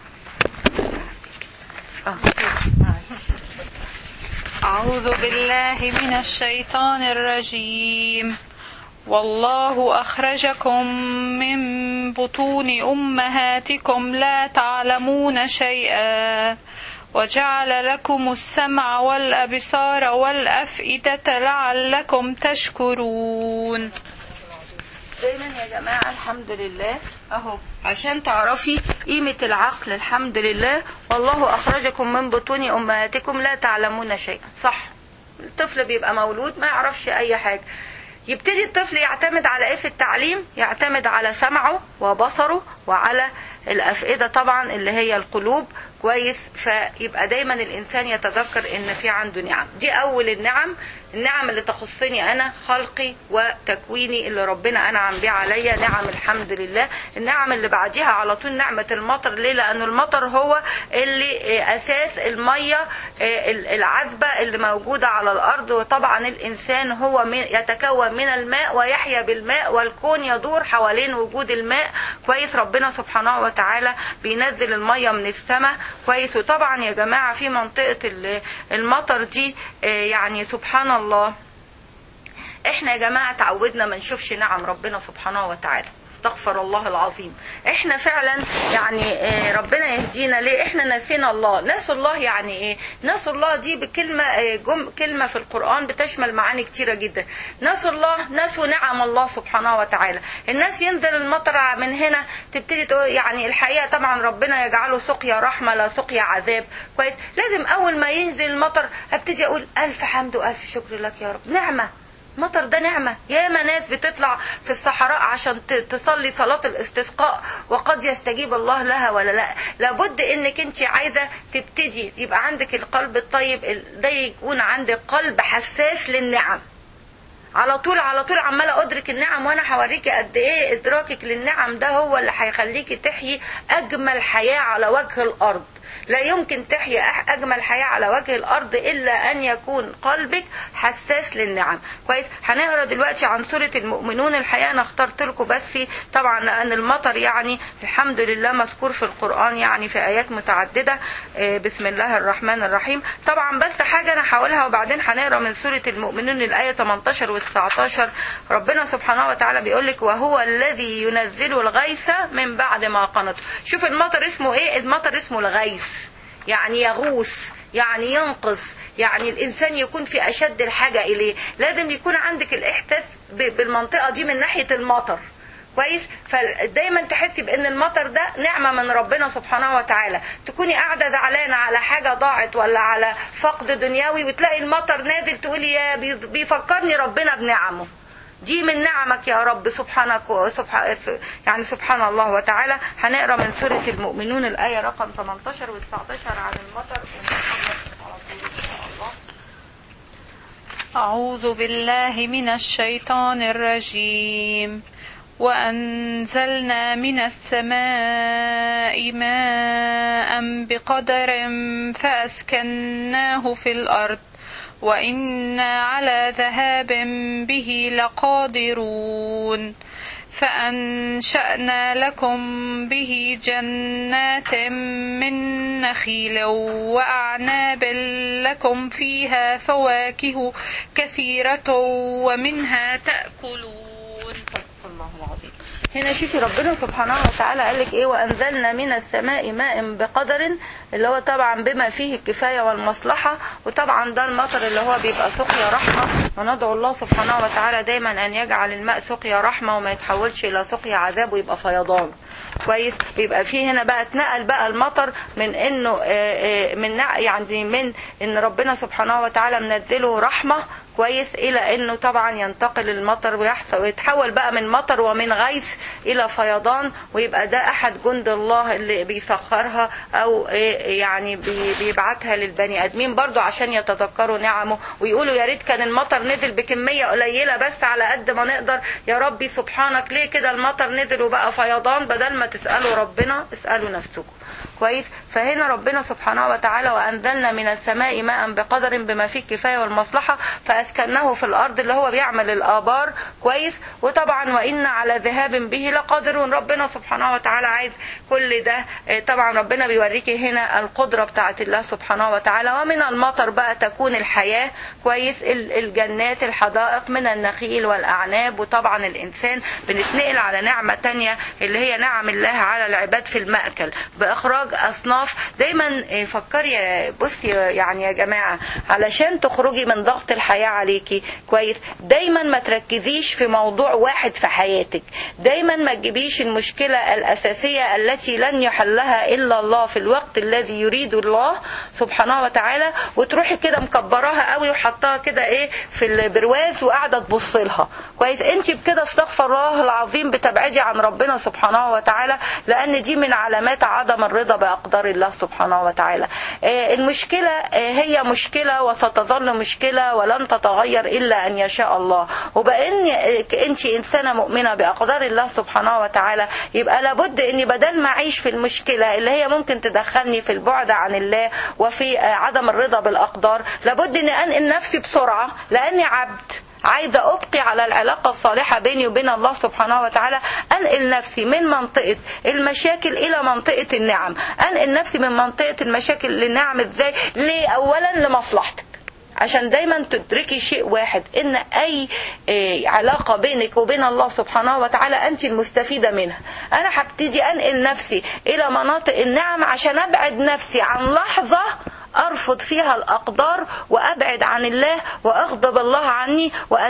آه. أعوذ بالله من الشيطان الرجيم والله أخرجكم من بطون أمهاتكم لا تعلمون شيئا وجعل لكم السمع والأبصار والأفئدة لعلكم تشكرون دايما يا جماعة الحمد لله اهو عشان تعرفي قيمة العقل الحمد لله والله أخرجكم من بطون أمهاتكم لا تعلمون شيئا صح الطفل بيبقى مولود ما يعرفش أي حاجة يبتدي الطفل يعتمد على ايه في التعليم يعتمد على سمعه وبصره وعلى الافئده طبعا اللي هي القلوب كويس فيبقى دايما الانسان يتذكر ان في عنده نعم دي اول النعم النعم اللي تخصني انا خلقي وتكويني اللي ربنا انعم بيه عليا نعم الحمد لله النعم اللي بعديها على طول نعمه المطر ليه لانه المطر هو اللي اساس الميه العذبه اللي موجوده على الارض وطبعا الانسان هو من يتكون من الماء ويحيا بالماء والكون يدور حوالين وجود الماء كويس ربنا سبحانه وتعالى بينزل الميه من السماء كويس وطبعا يا جماعه في منطقه المطر دي يعني سبحان الله احنا يا جماعه تعودنا ما نشوفش نعم ربنا سبحانه وتعالى استغفر الله العظيم احنا فعلا يعني ربنا يهدينا ليه احنا نسينا الله نسوا الله يعني ايه نسوا الله دي بكلمة جم كلمة في القرآن بتشمل معاني كتيرة جدا نسوا الله نسوا نعم الله سبحانه وتعالى الناس ينزل المطر من هنا تبتدي تقول يعني الحقيقة طبعا ربنا يجعله سقيا رحمة لا سقيا عذاب كويس لازم اول ما ينزل المطر ابتدي اقول الف حمد والف شكر لك يا رب نعمة مطر ده نعمة ياما ناس بتطلع في الصحراء عشان تصلي صلاة الاستسقاء وقد يستجيب الله لها ولا لا لابد انك انت عايزة تبتدي يبقى عندك القلب الطيب ده يكون عندك قلب حساس للنعم على طول على طول عمالة أدرك النعم وأنا هوريكي قد إيه إدراكك للنعم ده هو اللي هيخليكي تحيي أجمل حياة على وجه الأرض لا يمكن تحيا أجمل حياة على وجه الأرض إلا أن يكون قلبك حساس للنعم كويس هنقرا دلوقتي عن سورة المؤمنون الحقيقة أنا اخترت لكم بس طبعا لأن المطر يعني الحمد لله مذكور في القرآن يعني في آيات متعددة بسم الله الرحمن الرحيم طبعا بس حاجة أنا هقولها وبعدين هنقرا من سورة المؤمنون الآية 18 و 19 ربنا سبحانه وتعالى بيقول لك وهو الذي ينزل الغيث من بعد ما قنطوا شوف المطر اسمه ايه المطر اسمه الغيث يعني يغوص يعني ينقذ يعني الانسان يكون في اشد الحاجه اليه لازم يكون عندك الاحساس بالمنطقه دي من ناحيه المطر كويس فدايما تحسي بان المطر ده نعمه من ربنا سبحانه وتعالى تكوني قاعده زعلانه على حاجه ضاعت ولا على فقد دنيوي وتلاقي المطر نازل تقولي يا بيفكرني ربنا بنعمه دي من نعمك يا رب سبحانك سبحان يعني سبحان الله وتعالى هنقرا من سوره المؤمنون الايه رقم 18 و 19 عن المطر أعوذ بالله من الشيطان الرجيم وأنزلنا من السماء ماء بقدر فأسكناه في الأرض وإنا على ذهاب به لقادرون فأنشأنا لكم به جنات من نخيل وأعناب لكم فيها فواكه كثيرة ومنها تأكلون الله العظيم هنا شوفي ربنا سبحانه وتعالى قال لك ايه وانزلنا من السماء ماء بقدر اللي هو طبعا بما فيه الكفايه والمصلحه وطبعا ده المطر اللي هو بيبقى سقيا رحمه وندعو الله سبحانه وتعالى دايما ان يجعل الماء سقيا رحمه وما يتحولش الى سقيا عذاب ويبقى فيضان كويس بيبقى فيه هنا بقى اتنقل بقى المطر من انه من يعني من ان ربنا سبحانه وتعالى منزله رحمه كويس الى انه طبعا ينتقل المطر ويحصل ويتحول بقى من مطر ومن غيث الى فيضان ويبقى ده احد جند الله اللي بيسخرها او يعني بيبعتها للبني ادمين برضو عشان يتذكروا نعمه ويقولوا يا ريت كان المطر نزل بكميه قليله بس على قد ما نقدر يا ربي سبحانك ليه كده المطر نزل وبقى فيضان بدل ما تسالوا ربنا اسالوا نفسكم كويس فهنا ربنا سبحانه وتعالى وانزلنا من السماء ماء بقدر بما فيه الكفايه والمصلحه فاسكناه في الارض اللي هو بيعمل الابار كويس وطبعا وان على ذهاب به لقادرون ربنا سبحانه وتعالى عايز كل ده طبعا ربنا بيوريكي هنا القدره بتاعت الله سبحانه وتعالى ومن المطر بقى تكون الحياه كويس الجنات الحدائق من النخيل والاعناب وطبعا الانسان بنتنقل على نعمه تانية اللي هي نعم الله على العباد في المأكل باخراج اصناف نقف دايما آه، فكري يا- بصي يعني يا جماعه علشان تخرجي من ضغط الحياه عليكي كويس دايما ما تركزيش في موضوع واحد في حياتك دايما ما تجيبيش المشكله الاساسيه التي لن يحلها الا الله في الوقت الذي يريد الله سبحانه وتعالى وتروحي كده مكبراها قوي وحطاها كده ايه في البرواز وقاعده تبص لها كويس انت بكده استغفر الله العظيم بتبعدي عن ربنا سبحانه وتعالى لان دي من علامات عدم الرضا باقدار الله سبحانه وتعالى آه، المشكله آه، هي مشكله وستظل مشكله ولن تتغير الا ان يشاء الله وبان انت انسانه مؤمنه باقدار الله سبحانه وتعالى يبقى لابد اني بدل ما اعيش في المشكله اللي هي ممكن تدخلني في البعد عن الله وفي آه، عدم الرضا بالاقدار لابد اني انقل نفسي بسرعه لاني عبد عايزة أبقي على العلاقة الصالحة بيني وبين الله سبحانه وتعالى أنقل نفسي من منطقة المشاكل إلى منطقة النعم أنقل نفسي من منطقة المشاكل للنعم إزاي ليه أولا لمصلحتك عشان دايما تدركي شيء واحد ان اي آه، علاقة بينك وبين الله سبحانه وتعالى انت المستفيدة منها انا هبتدي انقل نفسي الى مناطق النعم عشان ابعد نفسي عن لحظة ارفض فيها الاقدار وابعد عن الله واغضب الله عني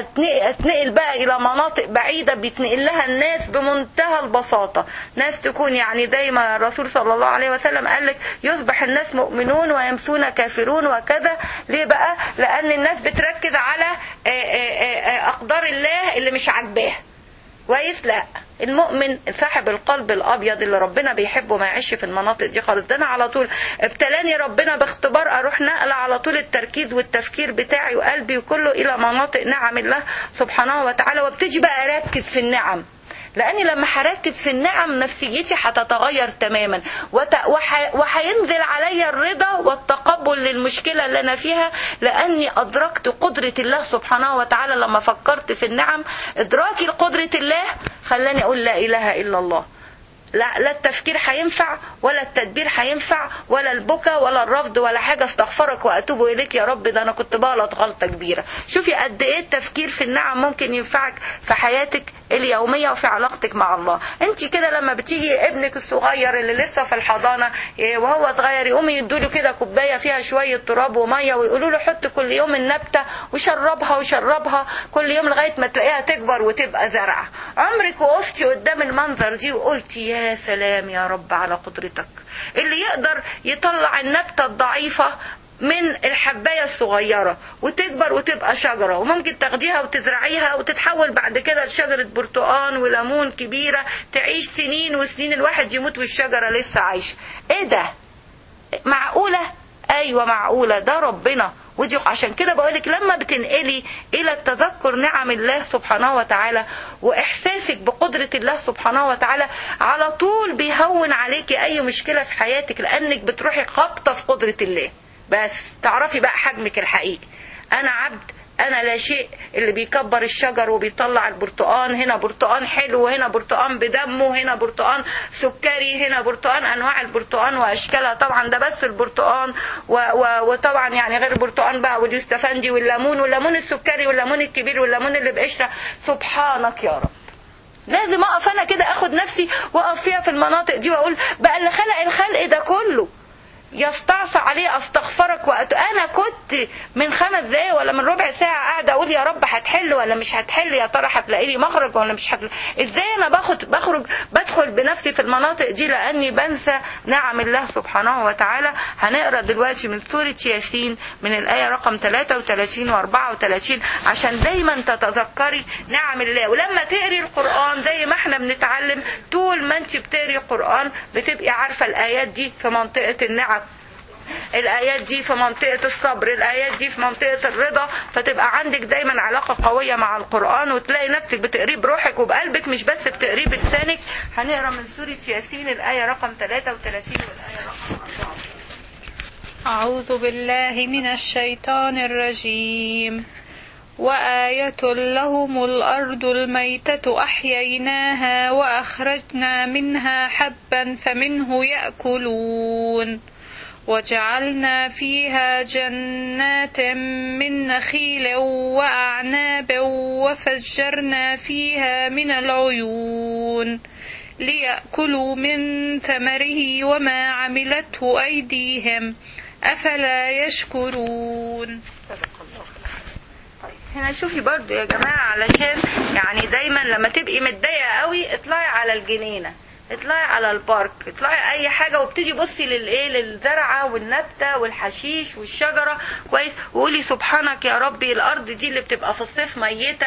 واتنقل بقى الى مناطق بعيده بيتنقل لها الناس بمنتهى البساطه ناس تكون يعني دايما الرسول صلى الله عليه وسلم قال لك يصبح الناس مؤمنون ويمسون كافرون وكذا ليه بقى لان الناس بتركز على آه، آه، آه، اقدار الله اللي مش عاجباها كويس لا المؤمن صاحب القلب الابيض اللي ربنا بيحبه ما يعيش في المناطق دي خالص ده انا على طول ابتلاني ربنا باختبار اروح نقله على طول التركيز والتفكير بتاعي وقلبي وكله الى مناطق نعم الله سبحانه وتعالى وابتدي بقى اركز في النعم لاني لما هركز في النعم نفسيتي هتتغير تماما وت... وح... وهينزل عليا الرضا والتقبل للمشكله اللي انا فيها لاني ادركت قدره الله سبحانه وتعالى لما فكرت في النعم ادراكي لقدره الله خلاني اقول لا اله الا الله لا لا التفكير هينفع ولا التدبير هينفع ولا البكا ولا الرفض ولا حاجه استغفرك واتوب اليك يا رب ده انا كنت بغلط غلطه كبيره شوفي قد ايه التفكير في النعم ممكن ينفعك في حياتك اليوميه وفي علاقتك مع الله انت كده لما بتيجي ابنك الصغير اللي لسه في الحضانه إيه، وهو صغير يقوموا يدوا له كده كوبايه فيها شويه تراب وميه ويقولوا له حط كل يوم النبته وشربها وشربها كل يوم لغايه ما تلاقيها تكبر وتبقى زرعه عمرك وقفتي قدام المنظر دي وقلتي يا سلام يا رب على قدرتك اللي يقدر يطلع النبته الضعيفه من الحباية الصغيرة وتكبر وتبقى شجرة وممكن تاخديها وتزرعيها وتتحول بعد كده لشجرة برتقان وليمون كبيرة تعيش سنين وسنين الواحد يموت والشجرة لسه عايشة ايه ده معقولة ايوه معقولة ده ربنا ودي عشان كده بقولك لما بتنقلي الى التذكر نعم الله سبحانه وتعالى واحساسك بقدرة الله سبحانه وتعالى على طول بيهون عليكي اي مشكلة في حياتك لانك بتروحي خابطة في قدرة الله بس تعرفي بقى حجمك الحقيقي انا عبد انا لا شيء اللي بيكبر الشجر وبيطلع البرتقان هنا برتقان حلو هنا برتقان بدمه هنا برتقان سكري هنا برتقان انواع البرتقان واشكالها طبعا ده بس البرتقان و و وطبعا يعني غير البرتقان بقى واليوستفندي والليمون والليمون السكري والليمون الكبير والليمون اللي بقشره سبحانك يا رب لازم اقف انا كده اخد نفسي واقف فيها في المناطق دي واقول بقى اللي خلق الخلق ده كله يستعصى عليه استغفرك وأت... انا كنت من خمس دقايق ولا من ربع ساعه قاعده اقول يا رب هتحل ولا مش هتحل يا ترى هتلاقي لي مخرج ولا مش هتلاقي ازاي انا باخد بخرج بدخل بنفسي في المناطق دي لاني بنسى نعم الله سبحانه وتعالى هنقرا دلوقتي من سوره ياسين من الايه رقم 33 و 34 عشان دايما تتذكري نعم الله ولما تقري القران زي ما احنا بنتعلم طول ما انت بتقري القران بتبقي عارفه الايات دي في منطقه النعم الآيات دي في منطقة الصبر الآيات دي في منطقة الرضا فتبقى عندك دايما علاقة قوية مع القرآن وتلاقي نفسك بتقريه بروحك وبقلبك مش بس بتقريه بلسانك هنقرا من سورة ياسين الآية رقم 33 والآية رقم 4 أعوذ بالله من الشيطان الرجيم وآية لهم الأرض الميتة أحييناها وأخرجنا منها حبا فمنه يأكلون وجعلنا فيها جنات من نخيل وأعناب وفجرنا فيها من العيون ليأكلوا من ثمره وما عملته أيديهم أفلا يشكرون هنا شوفي برضو يا جماعة علشان يعني دايما لما تبقي متضايقة قوي اطلعي على الجنينة اطلعي على البارك اطلعي اي حاجه وابتدي بصي للايه للزرعه والنبته والحشيش والشجره كويس وقولي سبحانك يا ربي الارض دي اللي بتبقى في الصيف ميته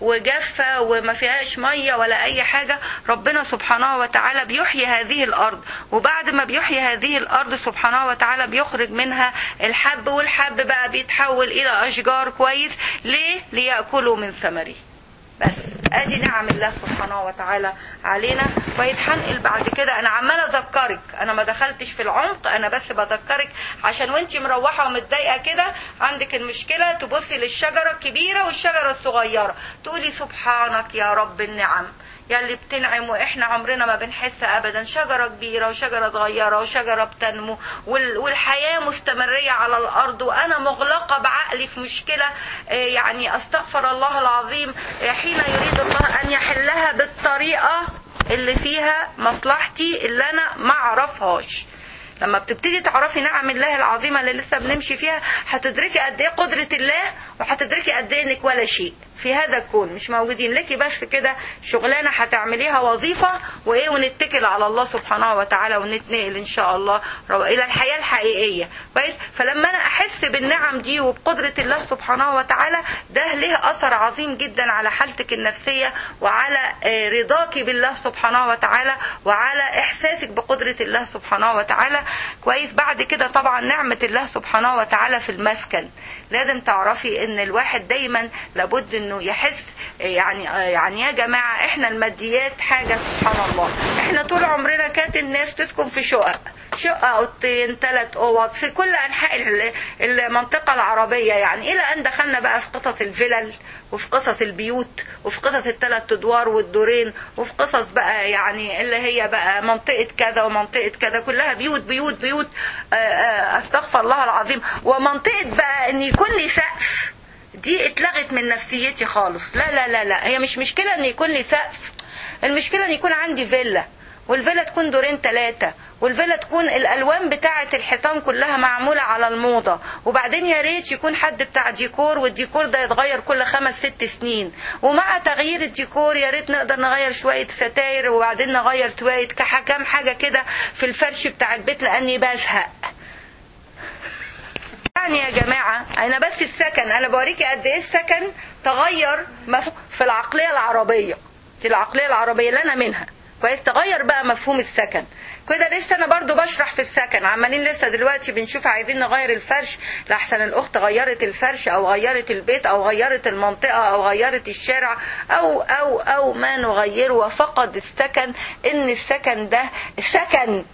وجافه وما فيهاش ميه ولا اي حاجه ربنا سبحانه وتعالى بيحيي هذه الارض وبعد ما بيحيي هذه الارض سبحانه وتعالى بيخرج منها الحب والحب بقى بيتحول الى اشجار كويس ليه ليأكلوا من ثمره بس ادي نعم الله سبحانه وتعالى علينا ويتحنقل بعد كده انا عماله اذكرك انا ما دخلتش في العمق انا بس بذكرك عشان وانتي مروحه ومتضايقه كده عندك المشكله تبصي للشجره الكبيره والشجره الصغيره تقولي سبحانك يا رب النعم يا اللي بتنعم واحنا عمرنا ما بنحس ابدا شجره كبيره وشجره صغيره وشجره بتنمو وال- والحياه مستمريه على الارض وانا مغلقه بعقلي في مشكله آه، يعني استغفر الله العظيم آه، حين يريد الله ان يحلها بالطريقه اللي فيها مصلحتي اللي انا ما اعرفهاش لما بتبتدي تعرفي نعم الله العظيمه اللي لسه بنمشي فيها هتدركي قد ايه قدره الله وهتدركي قد ايه انك ولا شيء في هذا الكون مش موجودين لكي بس كده شغلانه هتعمليها وظيفه وايه ونتكل على الله سبحانه وتعالى ونتنقل ان شاء الله رو- الى الحياه الحقيقيه كويس فلما انا احس بالنعم دي وبقدره الله سبحانه وتعالى ده له اثر عظيم جدا على حالتك النفسيه وعلى آه، رضاكي بالله سبحانه وتعالى وعلى احساسك بقدره الله سبحانه وتعالى كويس بعد كده طبعا نعمه الله سبحانه وتعالى في المسكن لازم تعرفي ان الواحد دايما لابد انه يحس يعني يعني يا جماعه احنا الماديات حاجه سبحان الله احنا طول عمرنا كانت الناس تسكن في شقق شقة أوضتين ثلاث أوض في كل أنحاء ال- المنطقة العربية يعني إلى أن دخلنا بقى في قصص الفلل وفي قصص البيوت وفي قصص الثلاث أدوار والدورين وفي قصص بقى يعني اللي هي بقى منطقة كذا ومنطقة كذا كلها بيوت بيوت بيوت آه، آه، أستغفر الله العظيم ومنطقة بقى إن يكون لي سقف دي اتلغت من نفسيتي خالص لا لا لا لا هي مش مشكلة ان يكون لي سقف المشكلة ان يكون عندي فيلا والفيلا تكون دورين ثلاثة والفيلا تكون الالوان بتاعة الحيطان كلها معمولة على الموضة وبعدين يا ريت يكون حد بتاع ديكور والديكور ده يتغير كل خمس ست سنين ومع تغيير الديكور يا ريت نقدر نغير شوية ستاير وبعدين نغير شوية كح- كام حاجة كده في الفرش بتاع البيت لاني بزهق يعني يا جماعة أنا بس السكن أنا بوريكي قد إيه السكن تغير مف- في العقلية العربية في العقلية العربية اللي أنا منها كويس تغير بقى مفهوم السكن كده لسه انا برضو بشرح في السكن عمالين لسه دلوقتي بنشوف عايزين نغير الفرش لحسن الاخت غيرت الفرش او غيرت البيت او غيرت المنطقه او غيرت الشارع او او او ما نغيره وفقد السكن ان السكن ده سكن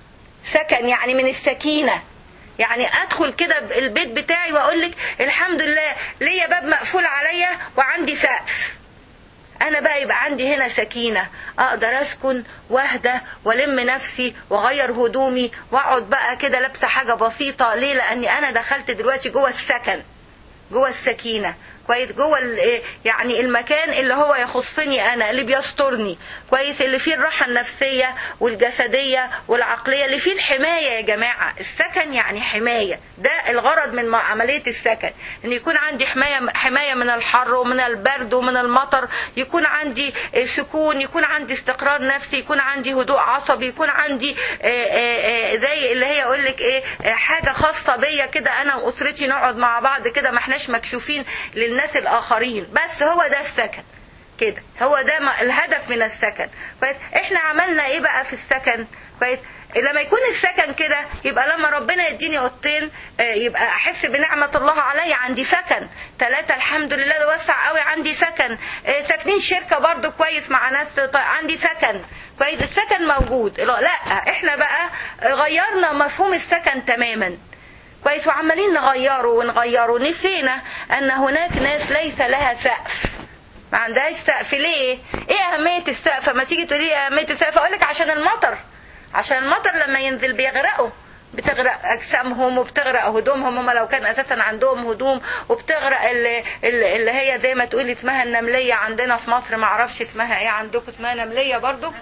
سكن يعني من السكينه يعني ادخل كده البيت بتاعي واقول لك الحمد لله ليا باب مقفول عليا وعندي سقف انا بقى يبقى عندي هنا سكينه اقدر اسكن واهدى والم نفسي واغير هدومي واقعد بقى كده لابسه حاجه بسيطه ليه لاني انا دخلت دلوقتي جوه السكن جوه السكينه كويس جوه ال- يعني المكان اللي هو يخصني انا اللي بيسترني كويس اللي فيه الراحه النفسيه والجسديه والعقليه اللي فيه الحمايه يا جماعه السكن يعني حمايه ده الغرض من م- عمليه السكن ان يكون عندي حمايه حمايه من الحر ومن البرد ومن المطر يكون عندي آه، سكون يكون عندي استقرار نفسي يكون عندي هدوء عصبي يكون عندي آه، آه، آه، زي اللي هي اقول لك ايه آه، حاجه خاصه بيا كده انا واسرتي نقعد مع بعض كده ما احناش مكشوفين للناس الاخرين بس هو ده السكن كده هو ده ما- الهدف من السكن كويس احنا عملنا ايه بقى في السكن كويس لما يكون السكن كده يبقى لما ربنا يديني اوضتين آه، يبقى احس بنعمه الله عليا عندي سكن ثلاثه الحمد لله ده وسع قوي عندي سكن آه، ساكنين شركه برضو كويس مع ناس طيب عندي سكن كويس السكن موجود لا لا، احنا بقى غيرنا مفهوم السكن تماما كويس وعمالين نغيره ونغيره نسينا ان هناك ناس ليس لها سقف ما عندهاش سقف ليه ايه اهميه السقف ما تيجي تقولي ايه اهميه السقف اقول لك عشان المطر عشان المطر لما ينزل بيغرقوا بتغرق اجسامهم وبتغرق هدومهم هم لو كان اساسا عندهم هدوم وبتغرق اللي, اللي هي زي ما تقولي اسمها النمليه عندنا في مصر ما اعرفش اسمها ايه عندكم اسمها نمليه برضو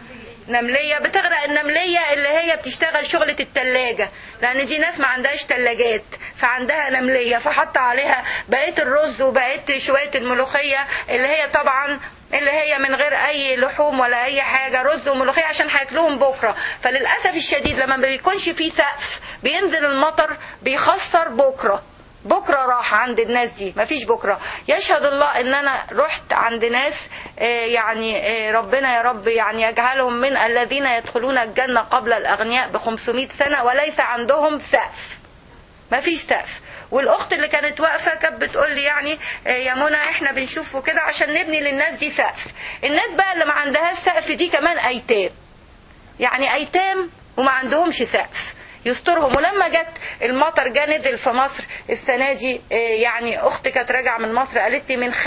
نملية بتغرق النملية اللي هي بتشتغل شغلة التلاجة لأن دي ناس ما عندهاش تلاجات فعندها نملية فحط عليها بقية الرز وبقية شوية الملوخية اللي هي طبعا اللي هي من غير اي لحوم ولا اي حاجه رز وملوخيه عشان هياكلوهم بكره فللاسف الشديد لما ما بيكونش في سقف بينزل المطر بيخسر بكره بكره راح عند الناس دي مفيش بكره يشهد الله ان انا رحت عند ناس آه، يعني آه، ربنا يا رب يعني يجعلهم من الذين يدخلون الجنه قبل الاغنياء ب 500 سنه وليس عندهم سقف مفيش سقف والاخت اللي كانت واقفه كانت بتقول لي يعني آه، يا منى احنا بنشوفه كده عشان نبني للناس دي سقف الناس بقى اللي ما عندهاش سقف دي كمان ايتام يعني ايتام وما عندهمش سقف يسترهم ولما جت المطر جه نزل في مصر السنه دي آه، يعني اختي كانت راجعه من مصر قالت لي من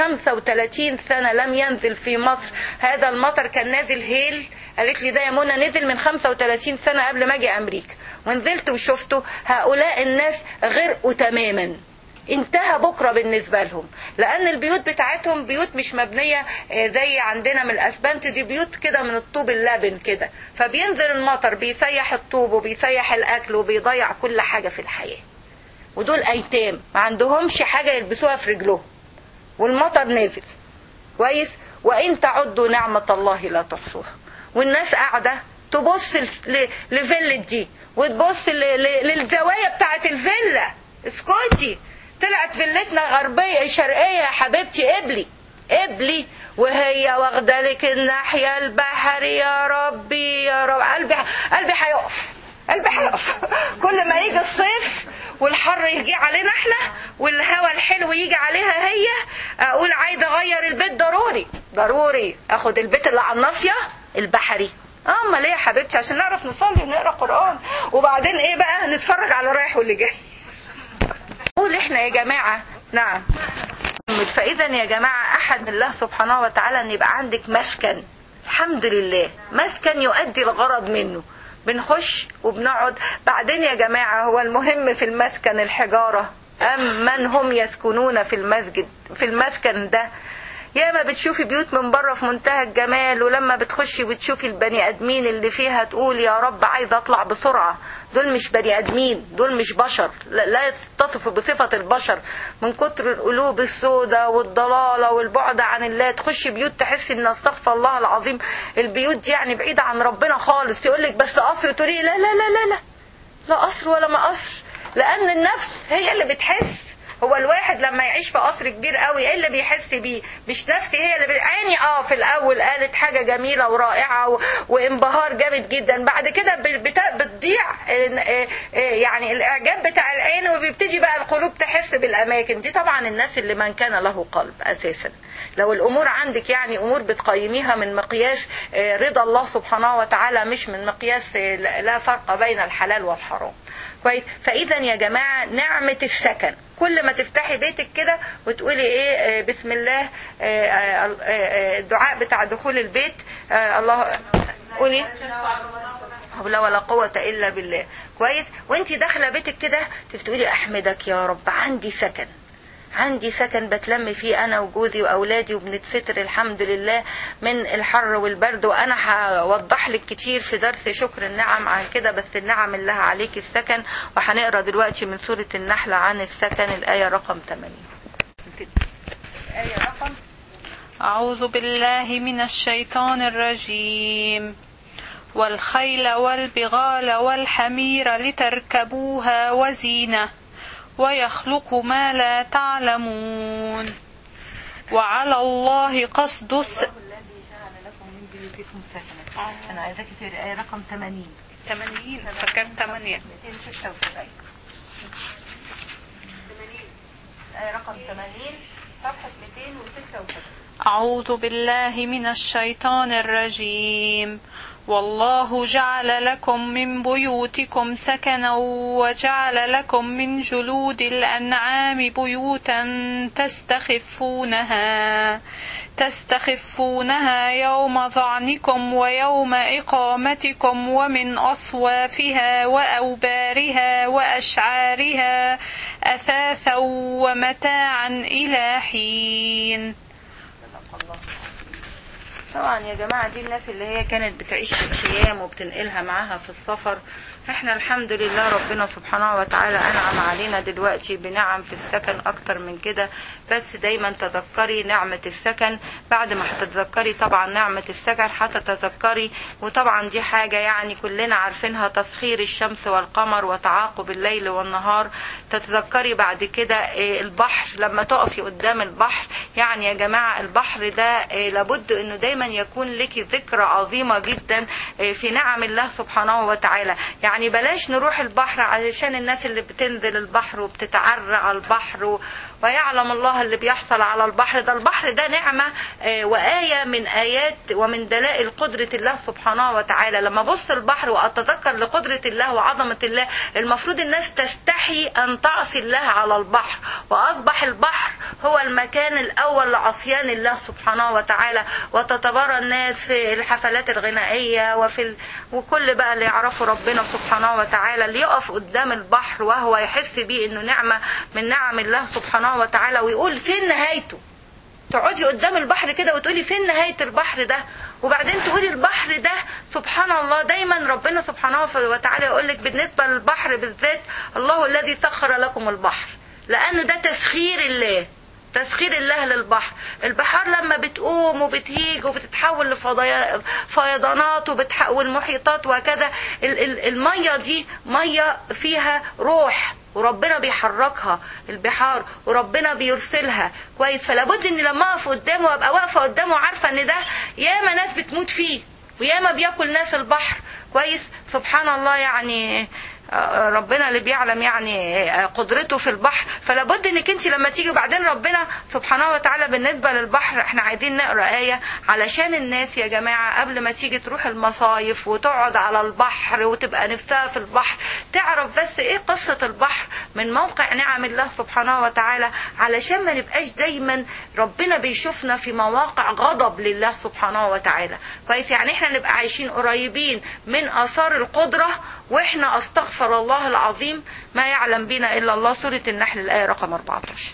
35 سنه لم ينزل في مصر هذا المطر كان نازل هيل قالت لي ده يا منى نزل من 35 سنه قبل ما اجي امريكا ونزلت وشفته هؤلاء الناس غرقوا تماما انتهى بكره بالنسبه لهم لان البيوت بتاعتهم بيوت مش مبنيه آه، زي عندنا من الاسبنت دي بيوت كده من الطوب اللبن كده فبينزل المطر بيسيح الطوب وبيسيح الاكل وبيضيع كل حاجه في الحياه ودول ايتام ما عندهمش حاجه يلبسوها في رجلهم والمطر نازل كويس وان تعدوا نعمه الله لا تحصوها والناس قاعده تبص ل- لفيلة دي وتبص ل- ل- للزوايا بتاعت الفيلا اسكتي طلعت فيلتنا غربية شرقية يا حبيبتي قبلي قبلي وهي واخدة لك الناحية البحر يا ربي يا رب قلبي قلبي هيقف قلبي هيقف كل ما يجي الصيف والحر يجي علينا احنا والهواء الحلو يجي عليها هي اقول عايزه اغير البيت ضروري ضروري اخد البيت اللي على الناصيه البحري اه امال ايه يا حبيبتي عشان نعرف نصلي ونقرا قران وبعدين ايه بقى نتفرج على الرايح واللي جاي قول احنا يا جماعه نعم فاذا يا جماعه احد من الله سبحانه وتعالى ان يبقى عندك مسكن الحمد لله مسكن يؤدي الغرض منه بنخش وبنقعد بعدين يا جماعه هو المهم في المسكن الحجاره ام من هم يسكنون في المسجد في المسكن ده يا ما بتشوفي بيوت من بره في منتهى الجمال ولما بتخشي وتشوفي البني ادمين اللي فيها تقول يا رب عايزه اطلع بسرعه دول مش بني ادمين دول مش بشر لا لا يتصفوا بصفه البشر من كتر القلوب السوداء والضلاله والبعد عن الله تخشي بيوت تحسي ان استغفر الله العظيم البيوت دي يعني بعيده عن ربنا خالص يقول لك بس قصر تقولي لا لا لا لا لا لا قصر ولا ما قصر لان النفس هي اللي بتحس هو الواحد لما يعيش في قصر كبير قوي ايه اللي بيحس بيه مش نفسي هي اللي بي... عيني اه في الاول قالت حاجه جميله ورائعه و... وانبهار جامد جدا بعد كده ب... بت... بتضيع آه، آه، آه، يعني الاعجاب بتاع العين وبيبتدي بقى القلوب تحس بالاماكن دي طبعا الناس اللي من كان له قلب اساسا لو الامور عندك يعني امور بتقيميها من مقياس آه، رضا الله سبحانه وتعالى مش من مقياس آه، لا لا فرق بين الحلال والحرام كويس فاذا يا جماعه نعمه السكن كل ما تفتحي بيتك كده وتقولي ايه آه، بسم الله آه، آه، آه، الدعاء بتاع دخول البيت آه، الله قولي حول ولا قوة إلا بالله كويس وانت داخلة بيتك كده تقولي أحمدك يا رب عندي سكن عندي سكن بتلم فيه انا وجوزي واولادي وبنتستر الحمد لله من الحر والبرد وانا هوضح لك كتير في درس شكر النعم عن كده بس النعم الله عليك السكن وهنقرا دلوقتي من سوره النحل عن السكن الايه رقم 80 الايه رقم أعوذ بالله من الشيطان الرجيم والخيل والبغال والحمير لتركبوها وزينة ويخلق ما لا تعلمون وعلى الله قصد الس... الذي جعل لكم من بيوتكم سكنا انا عايزاكي تقري الايه رقم 80 80 فكان 8 276 الايه رقم 80 صفحه 276 أعوذ بالله من الشيطان الرجيم والله جعل لكم من بيوتكم سكنا وجعل لكم من جلود الأنعام بيوتا تستخفونها تستخفونها يوم ظعنكم ويوم إقامتكم ومن أصوافها وأوبارها وأشعارها أثاثا ومتاعا إلى حين طبعا يا جماعة دي الناس اللي هي كانت بتعيش في الخيام وبتنقلها معاها في السفر احنا الحمد لله ربنا سبحانه وتعالى انعم علينا دلوقتي بنعم في السكن اكتر من كده بس دايما تذكري نعمة السكن بعد ما هتتذكري طبعا نعمة السكن هتتذكري وطبعا دي حاجة يعني كلنا عارفينها تسخير الشمس والقمر وتعاقب الليل والنهار تتذكري بعد كده اه، البحر لما تقفي قدام البحر يعني يا جماعة البحر ده اه، لابد انه دايما يكون لك ذكرى عظيمة جدا اه، في نعم الله سبحانه وتعالى يعني بلاش نروح البحر علشان الناس اللي بتنزل البحر وبتتعرى على البحر و... ويعلم الله اللي بيحصل على البحر ده البحر ده نعمة آه، وآية من آيات ومن دلائل قدرة الله سبحانه وتعالى لما بص البحر وأتذكر لقدرة الله وعظمة الله المفروض الناس تستحي أن تعصي الله على البحر وأصبح البحر هو المكان الأول لعصيان الله سبحانه وتعالى وتتبارى الناس في الحفلات الغنائية وفي ال... وكل بقى اللي يعرفوا ربنا سبحانه وتعالى اللي يقف قدام البحر وهو يحس بيه انه نعمة من نعم الله سبحانه وتعالى ويقول فين نهايته تقعدي قدام البحر كده وتقولي فين نهاية البحر ده وبعدين تقولي البحر ده سبحان الله دايما ربنا سبحانه وتعالى يقول لك بالنسبة للبحر بالذات الله الذي سخر لكم البحر لأنه ده تسخير الله تسخير الله للبحر البحار لما بتقوم وبتهيج وبتتحول لفيضانات وبتحول محيطات وكذا ال- ال- المية دي مية فيها روح وربنا بيحركها البحار وربنا بيرسلها كويس فلابد ان لما اقف قدامه وابقى واقفه قدامه عارفه ان ده ياما ناس بتموت فيه وياما بياكل ناس البحر كويس سبحان الله يعني آه، ربنا اللي بيعلم يعني آه، قدرته في البحر فلابد انك انت لما تيجي وبعدين ربنا سبحانه وتعالى بالنسبه للبحر احنا عايزين نقرا ايه علشان الناس يا جماعه قبل ما تيجي تروح المصايف وتقعد على البحر وتبقى نفسها في البحر تعرف بس ايه قصه البحر من موقع نعم الله سبحانه وتعالى علشان ما نبقاش دايما ربنا بيشوفنا في مواقع غضب لله سبحانه وتعالى كويس يعني احنا نبقى عايشين قريبين من اثار القدره واحنا استغفر الله العظيم ما يعلم بنا الا الله سوره النحل الايه رقم 14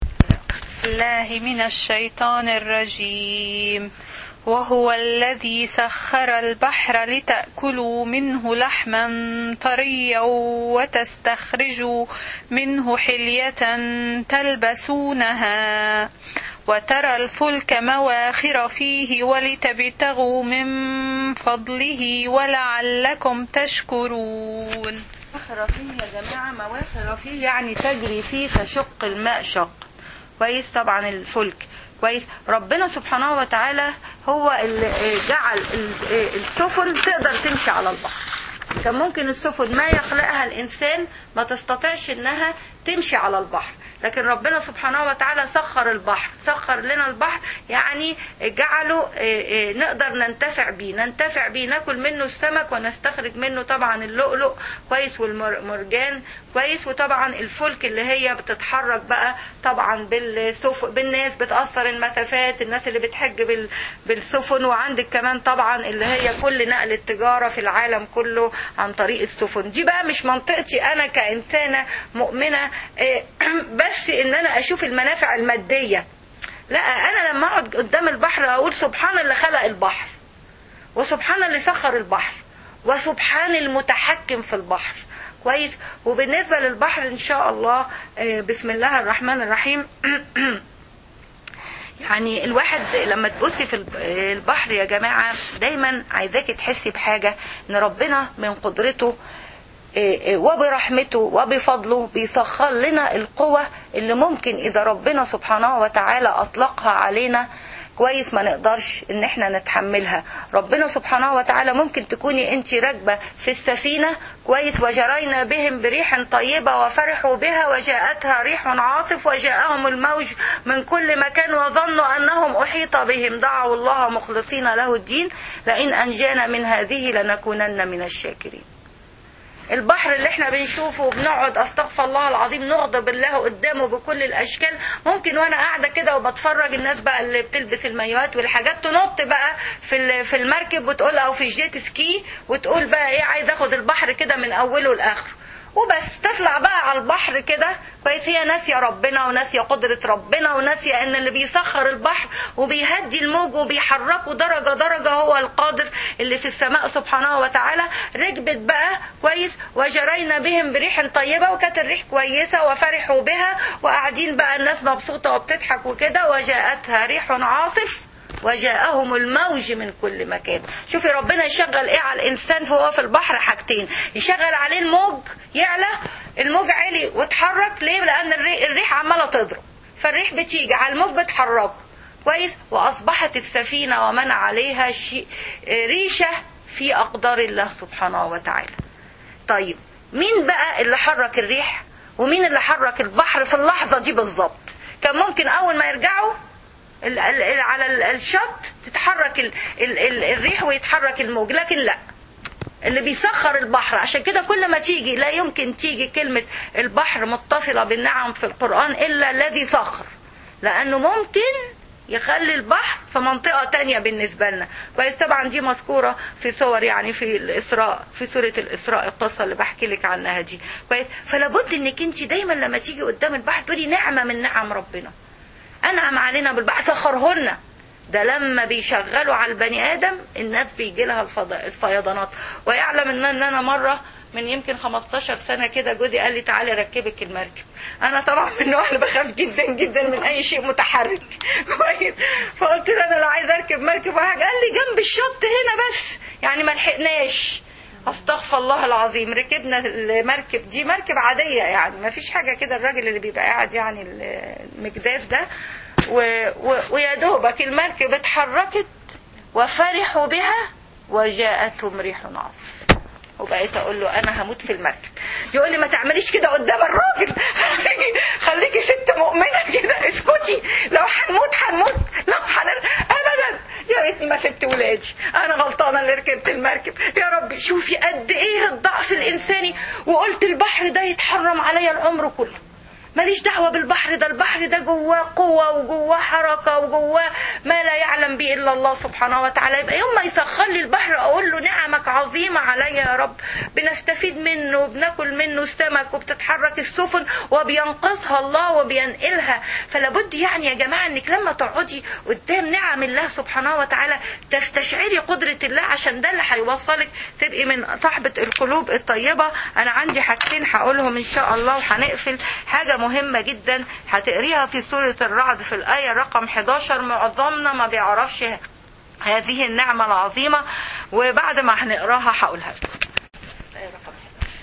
الله من الشيطان الرجيم وهو الذي سخر البحر لتأكلوا منه لحما طريا وتستخرجوا منه حلية تلبسونها وترى الفلك مواخر فيه ولتبتغوا من فضله ولعلكم تشكرون مواخر فيه يا جماعة مواخر فيه يعني تجري فيه كشق الماء شق كويس طبعا الفلك كويس ربنا سبحانه وتعالى هو اللي جعل ال- السفن تقدر تمشي على البحر كان ممكن السفن ما يخلقها الإنسان ما تستطيعش إنها تمشي على البحر لكن ربنا سبحانه وتعالى سخر البحر سخر لنا البحر يعني جعله آه، آه، نقدر ننتفع بيه ننتفع بيه ناكل منه السمك ونستخرج منه طبعا اللؤلؤ كويس والمرجان كويس وطبعا الفلك اللي هي بتتحرك بقى طبعا بالسفن بالناس بتأثر المسافات الناس اللي بتحج بال- بالسفن وعندك كمان طبعا اللي هي كل نقل التجارة في العالم كله عن طريق السفن دي بقى مش منطقتي انا كإنسانة مؤمنة آه، بس ان انا اشوف المنافع المادية لا انا لما اقعد قدام البحر اقول سبحان اللي خلق البحر وسبحان اللي سخر البحر وسبحان المتحكم في البحر كويس وبالنسبة للبحر ان شاء الله آه، بسم الله الرحمن الرحيم يعني الواحد لما تبصي في الب- البحر يا جماعة دايما عايزاكي تحسي بحاجة ان ربنا من قدرته إيه إيه وبرحمته وبفضله بيسخر لنا القوة اللي ممكن إذا ربنا سبحانه وتعالى أطلقها علينا كويس ما نقدرش ان احنا نتحملها ربنا سبحانه وتعالى ممكن تكوني انت راكبه في السفينه كويس وجرينا بهم بريح طيبه وفرحوا بها وجاءتها ريح عاصف وجاءهم الموج من كل مكان وظنوا انهم احيط بهم دعوا الله مخلصين له الدين لئن انجانا من هذه لنكونن من الشاكرين البحر اللي احنا بنشوفه وبنقعد استغفر الله العظيم نغضب الله قدامه بكل الاشكال ممكن وانا قاعده كده وبتفرج الناس بقى اللي بتلبس المايوهات والحاجات تنط بقى في ال- في المركب وتقول او في الجيت سكي وتقول بقى ايه عايز اخد البحر كده من اوله لاخره وبس تطلع بقى على البحر كده كويس هي ناسيه ربنا وناسيه قدره ربنا وناسيه ان اللي بيسخر البحر وبيهدي الموج وبيحركه درجه درجه هو القادر اللي في السماء سبحانه وتعالى ركبت بقى كويس وجرينا بهم بريح طيبه وكانت الريح كويسه وفرحوا بها وقاعدين بقى الناس مبسوطه وبتضحك وكده وجاءتها ريح عاصف وجاءهم الموج من كل مكان شوفي ربنا يشغل ايه على الانسان فهو في البحر حاجتين يشغل عليه الموج يعلى الموج عالي واتحرك ليه لان الري- الريح عماله تضرب فالريح بتيجي على الموج بتحركه كويس واصبحت السفينه ومن عليها شيء ريشه في اقدار الله سبحانه وتعالى طيب مين بقى اللي حرك الريح ومين اللي حرك البحر في اللحظه دي بالظبط كان ممكن اول ما يرجعوا ال- ال- ال- على ال- الشط تتحرك ال- ال- ال- الريح ويتحرك الموج لكن لا اللي بيسخر البحر عشان كده كل ما تيجي لا يمكن تيجي كلمة البحر متصلة بالنعم في القرآن إلا الذي سخر لأنه ممكن يخلي البحر في منطقة تانية بالنسبة لنا كويس طبعا دي مذكورة في صور يعني في الإسراء في سورة الإسراء القصة اللي بحكي لك عنها دي كويس فلابد انك انت دايما لما تيجي قدام البحر تقولي نعمة من نعم ربنا انعم علينا بالبحر سخرهن ده لما بيشغلوا على البني ادم الناس بيجي لها الفض- الفيضانات ويعلم ان ان انا مره من يمكن 15 سنه كده جوزي قال لي تعالي ركبك المركب انا طبعا من النوع اللي بخاف جدا جدا من اي شيء متحرك كويس فقلت له انا لو عايز اركب مركب ولا حاجه قال لي جنب الشط هنا بس يعني ما لحقناش استغفر الله العظيم ركبنا المركب دي مركب عادية يعني ما فيش حاجة كده الراجل اللي بيبقى قاعد يعني المجداف ده و... و... ويا دوبك المركب اتحركت وفرحوا بها وجاءتهم ريح عاصف وبقيت اقول له انا هموت في المركب يقول لي ما تعمليش كده قدام الراجل خليكي خليكي ست مؤمنه كده اسكتي لو هنموت هنموت لو هنر ابدا يا ريتني ما سبت ولادي انا غلطانه اللي ركبت المركب يا رب شوفي قد ايه الضعف الانساني وقلت البحر ده يتحرم عليا العمر كله ماليش دعوة بالبحر ده البحر ده جواه قوة وجواه حركة وجواه ما لا يعلم به إلا الله سبحانه وتعالى يبقى يوم ما يسخر لي البحر أقول له نعمك عظيمة عليا يا رب بنستفيد منه وبناكل منه السمك وبتتحرك السفن وبينقذها الله وبينقلها فلابد يعني يا جماعة إنك لما تقعدي قدام نعم الله سبحانه وتعالى تستشعري قدرة الله عشان ده اللي هيوصلك تبقي من صاحبة القلوب الطيبة أنا عندي حاجتين هقولهم إن شاء الله وهنقفل حاجة مهمة جدا هتقريها في سورة الرعد في الآية رقم 11 معظمنا ما بيعرفش هذه النعمة العظيمة وبعد ما هنقراها هقولها لكم. الآية رقم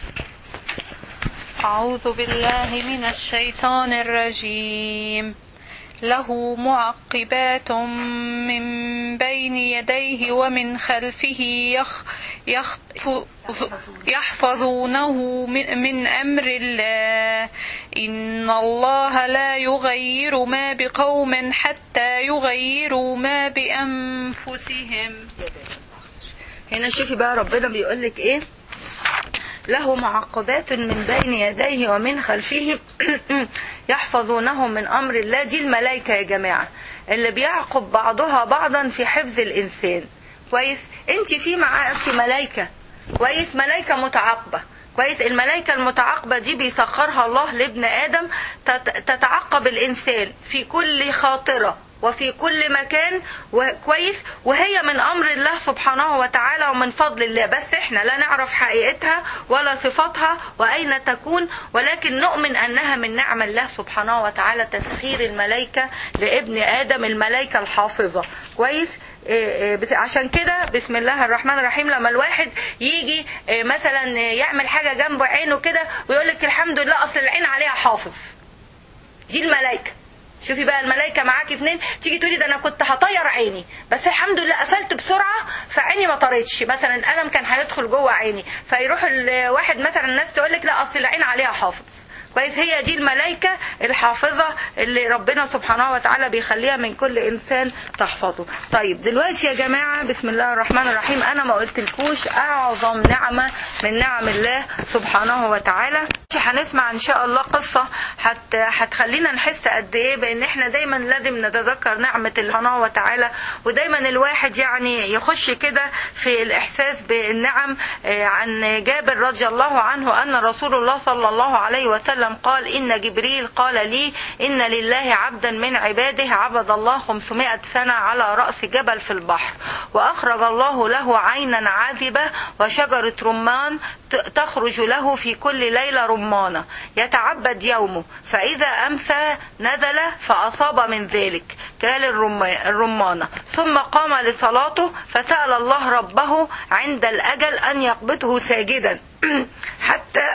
11. أعوذ بالله من الشيطان الرجيم له معقبات من بين يديه ومن خلفه يخ يخ يحفظونه من, من أمر الله إن الله لا يغير ما بقوم حتى يغيروا ما بأنفسهم هنا شوفي بقى ربنا بيقول لك ايه له معقبات من بين يديه ومن خلفه يحفظونه من امر الله دي الملائكه يا جماعه اللي بيعقب بعضها بعضا في حفظ الانسان كويس انت في معاكي ملائكه كويس ملائكه متعاقبه كويس الملائكة المتعاقبة دي بيسخرها الله لابن آدم تت- تتعقب الإنسان في كل خاطرة وفي كل مكان وكويس وهي من امر الله سبحانه وتعالى ومن فضل الله بس احنا لا نعرف حقيقتها ولا صفاتها واين تكون ولكن نؤمن انها من نعم الله سبحانه وتعالى تسخير الملائكه لابن ادم الملائكه الحافظه كويس إيه إيه بس- عشان كده بسم الله الرحمن الرحيم لما الواحد يجي إيه مثلا يعمل حاجه جنب عينه كده ويقول لك الحمد لله اصل العين عليها حافظ دي الملائكه شوفي بقى الملائكه معاكي اتنين تيجي تقولي ده انا كنت هطير عيني بس الحمد لله قفلت بسرعه فعيني ما طارتش مثلا القلم كان هيدخل جوه عيني فيروح الواحد مثلا الناس تقول لك لا اصل العين عليها حافظ كويس هي دي الملائكة الحافظة اللي ربنا سبحانه وتعالى بيخليها من كل إنسان تحفظه طيب دلوقتي يا جماعة بسم الله الرحمن الرحيم أنا ما قلتلكوش أعظم نعمة من نعم الله سبحانه وتعالى هنسمع إن شاء الله قصة هت هتخلينا نحس قد إيه بإن إحنا دايما لازم نتذكر نعمة الله سبحانه وتعالى ودايما الواحد يعني يخش كده في الإحساس بالنعم آه، عن جابر رضي الله عنه أن رسول الله صلى الله عليه وسلم قال إن جبريل قال لي إن لله عبدا من عباده عبد الله 500 سنة على رأس جبل في البحر وأخرج الله له عينا عذبة وشجرة رمان ت- تخرج له في كل ليلة رمانة يتعبد يومه فإذا أمسى نزل فأصاب من ذلك كال الرما- الرمانة ثم قام لصلاته فسأل الله ربه عند الأجل أن يقبضه ساجدا حتى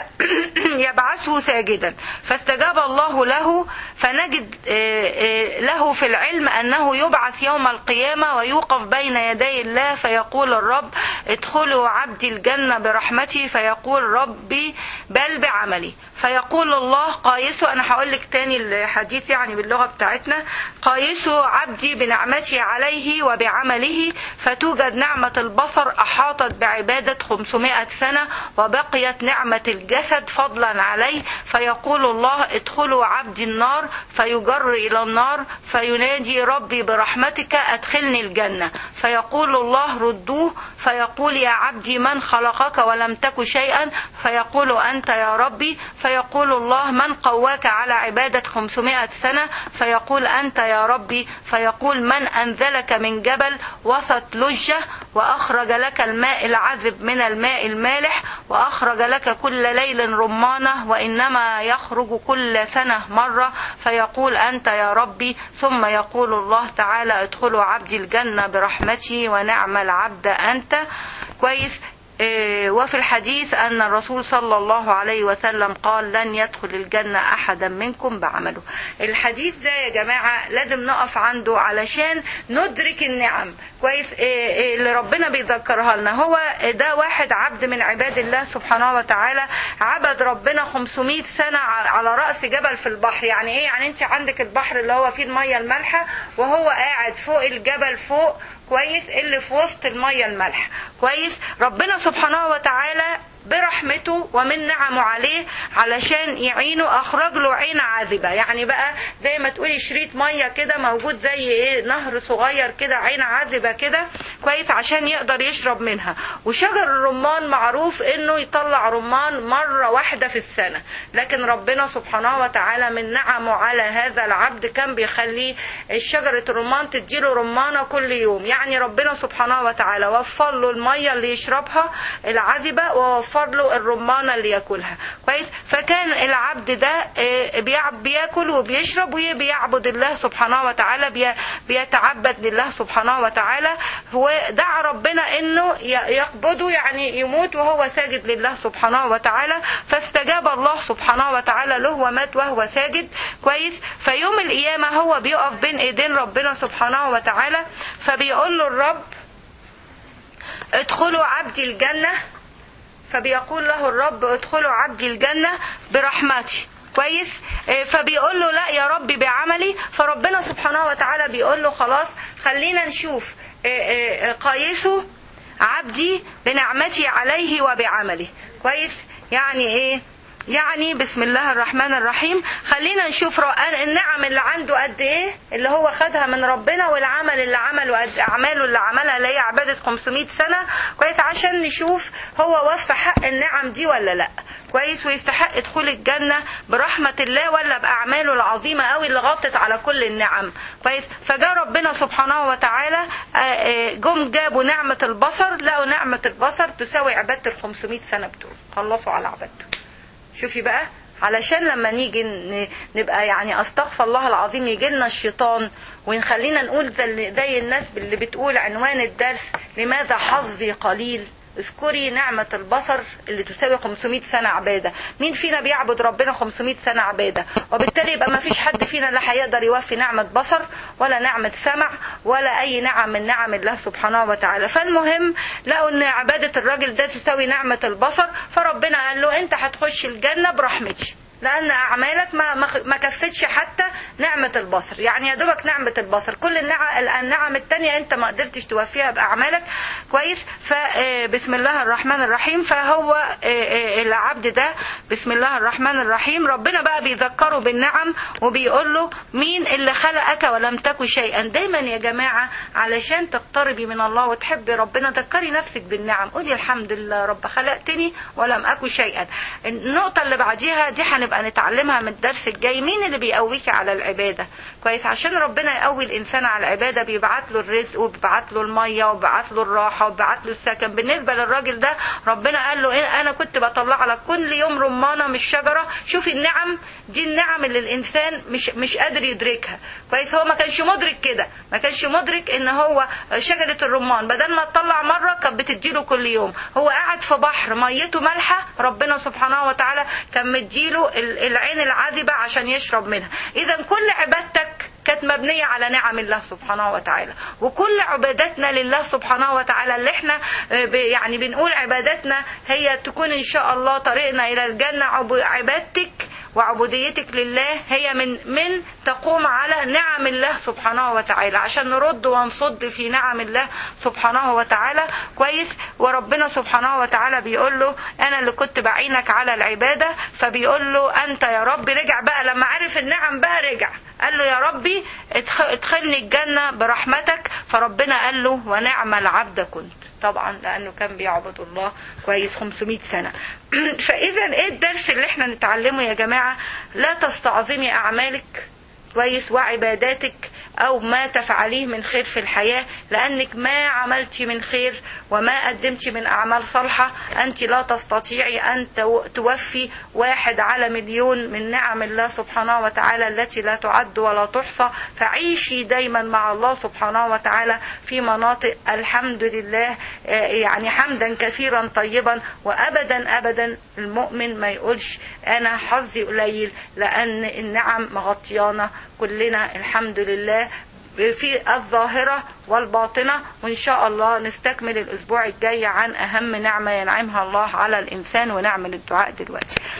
يبعثه ساجدا فاستجاب الله له فنجد آه، آه، له في العلم أنه يبعث يوم القيامة ويوقف بين يدي الله فيقول الرب ادخلوا عبدي الجنة برحمتي فيقول ربي بل بعملي فيقول الله قايسوا أنا هقول لك تاني الحديث يعني باللغة بتاعتنا قايسوا عبدي بنعمتي عليه وبعمله فتوجد نعمة البصر أحاطت بعبادة 500 سنة وبقيت نعمة الجسد فضلا عليه فيقول الله ادخلوا عبدي النار فيجر إلى النار فينادي ربي برحمتك أدخلني الجنة فيقول الله ردوه فيقول يا عبدي من خلقك ولم تك شيئا فيقول أنت يا ربي فيقول الله من قواك على عبادة 500 سنة فيقول أنت يا ربي فيقول من أنزلك من جبل وسط لجة وأخرج لك الماء العذب من الماء المالح وأخرج لك كل ليل رمانة وإنما يخرج كل سنة مرة فيقول أنت يا ربي ثم يقول الله تعالى ادخلوا عبدي الجنة برحمتي ونعم العبد أنت كويس إيه، وفي الحديث أن الرسول صلى الله عليه وسلم قال لن يدخل الجنة أحدا منكم بعمله الحديث ده يا جماعة لازم نقف عنده علشان ندرك النعم كويس إيه، إيه، اللي ربنا بيذكرها لنا هو ده واحد عبد من عباد الله سبحانه وتعالى عبد ربنا 500 سنة ع- على رأس جبل في البحر يعني ايه يعني انت عندك البحر اللي هو فيه المية المالحة وهو قاعد فوق الجبل فوق كويس اللي في وسط المية المالحة كويس ربنا سبحانه وتعالى برحمته ومن نعمه عليه علشان يعينه اخرج له عين عذبه يعني بقى زي ما تقولي شريط ميه كده موجود زي ايه نهر صغير كده عين عذبه كده كويس عشان يقدر يشرب منها وشجر الرمان معروف انه يطلع رمان مره واحده في السنه لكن ربنا سبحانه وتعالى من نعمه على هذا العبد كان بيخليه شجره الرمان تديله رمانه كل يوم يعني ربنا سبحانه وتعالى وفر له الميه اللي يشربها العذبه ووفر له الرمانه اللي ياكلها كويس فكان العبد ده آه، بيع- بياكل وبيشرب وبيعبد الله سبحانه وتعالى بي- بيتعبد لله سبحانه وتعالى ودعا ربنا انه ي- يقبضه يعني يموت وهو ساجد لله سبحانه وتعالى فاستجاب الله سبحانه وتعالى له ومات وهو ساجد كويس فيوم القيامه هو بيقف بين ايدين ربنا سبحانه وتعالى فبيقول له الرب ادخلوا عبدي الجنه فبيقول له الرب ادخلوا عبدي الجنة برحمتي كويس إيه، فبيقول له لا يا ربي بعملي فربنا سبحانه وتعالى بيقول له خلاص خلينا نشوف إيه، إيه، قايسوا عبدي بنعمتي عليه وبعمله كويس يعني ايه يعني بسم الله الرحمن الرحيم خلينا نشوف رأ- النعم اللي عنده قد ايه اللي هو خدها من ربنا والعمل اللي عمله قد اعماله اللي عملها اللي هي عباده 500 سنه كويس عشان نشوف هو وفى حق النعم دي ولا لا كويس ويستحق دخول الجنه برحمه الله ولا باعماله العظيمه قوي اللي غطت على كل النعم كويس فجاء ربنا سبحانه وتعالى آه، آه، جم جابوا نعمه البصر لقوا نعمه البصر تساوي عباده ال 500 سنه بتوعه خلصوا على عبادته شوفي بقى علشان لما نيجي ن- نبقى يعني استغفر الله العظيم يجي لنا الشيطان ونخلينا نقول زي زي الناس اللي بتقول عنوان الدرس لماذا حظي قليل اذكري نعمة البصر اللي تساوي 500 سنة عبادة مين فينا بيعبد ربنا 500 سنة عبادة وبالتالي يبقى ما فيش حد فينا لا هيقدر يوفي نعمة بصر ولا نعمة سمع ولا أي نعم من نعم الله سبحانه وتعالى فالمهم لقوا ان عبادة الراجل ده تساوي نعمة البصر فربنا قال له انت هتخش الجنة برحمتي لان اعمالك ما ما ما كفتش حتى نعمه البصر يعني يا دوبك نعمه البصر كل النعم النعم التانية انت ما قدرتش توفيها باعمالك كويس فبسم الله الرحمن الرحيم فهو آه، آه، العبد ده بسم الله الرحمن الرحيم ربنا بقى بيذكره بالنعم وبيقول له مين اللي خلقك ولم تكن شيئا دايما يا جماعه علشان تقتربي من الله وتحبي ربنا ذكري نفسك بالنعم قولي الحمد لله رب خلقتني ولم اكن شيئا النقطه اللي بعديها دي هنبقى نتعلمها من الدرس الجاي مين اللي بيقويكي على العباده كويس عشان ربنا يقوي الانسان على العباده بيبعت له الرزق وبيبعت له الميه وبيبعت له الراحه وبيبعت له السكن بالنسبه للراجل ده ربنا قال له إيه انا كنت بطلع لك كل يوم رمانه من الشجره شوفي النعم دي النعم اللي الانسان مش مش قادر يدركها كويس هو ما كانش مدرك كده ما كانش مدرك ان هو شجره الرمان بدل ما تطلع مره كانت بتديله كل يوم هو قاعد في بحر ميته مالحه ربنا سبحانه وتعالى كان مديله ال- العين العذبه عشان يشرب منها اذا كل عبادتك كانت مبنية على نعم الله سبحانه وتعالى وكل عباداتنا لله سبحانه وتعالى اللي احنا آه، ب- يعني بنقول عباداتنا هي تكون ان شاء الله طريقنا الى الجنة عب- عبادتك وعبوديتك لله هي من من تقوم على نعم الله سبحانه وتعالى عشان نرد ونصد في نعم الله سبحانه وتعالى كويس وربنا سبحانه وتعالى بيقول له انا اللي كنت بعينك على العباده فبيقول له انت يا رب رجع بقى لما عرف النعم بقى رجع قال له يا ربي ادخ- ادخلني الجنه برحمتك فربنا قال له ونعم العبد كنت طبعا لانه كان بيعبد الله كويس 500 سنه فاذا ايه الدرس اللي احنا نتعلمه يا جماعه لا تستعظمي اعمالك كويس وعباداتك او ما تفعليه من خير في الحياه لانك ما عملت من خير وما قدمت من اعمال صالحه انت لا تستطيعي ان تو- توفي واحد على مليون من نعم الله سبحانه وتعالى التي لا تعد ولا تحصى فعيشي دايما مع الله سبحانه وتعالى في مناطق الحمد لله آه، يعني حمدا كثيرا طيبا وابدا ابدا المؤمن ما يقولش انا حظي قليل لان النعم مغطيانا كلنا الحمد لله في الظاهرة والباطنة وإن شاء الله نستكمل الأسبوع الجاي عن أهم نعمة ينعمها الله على الإنسان ونعمل الدعاء دلوقتي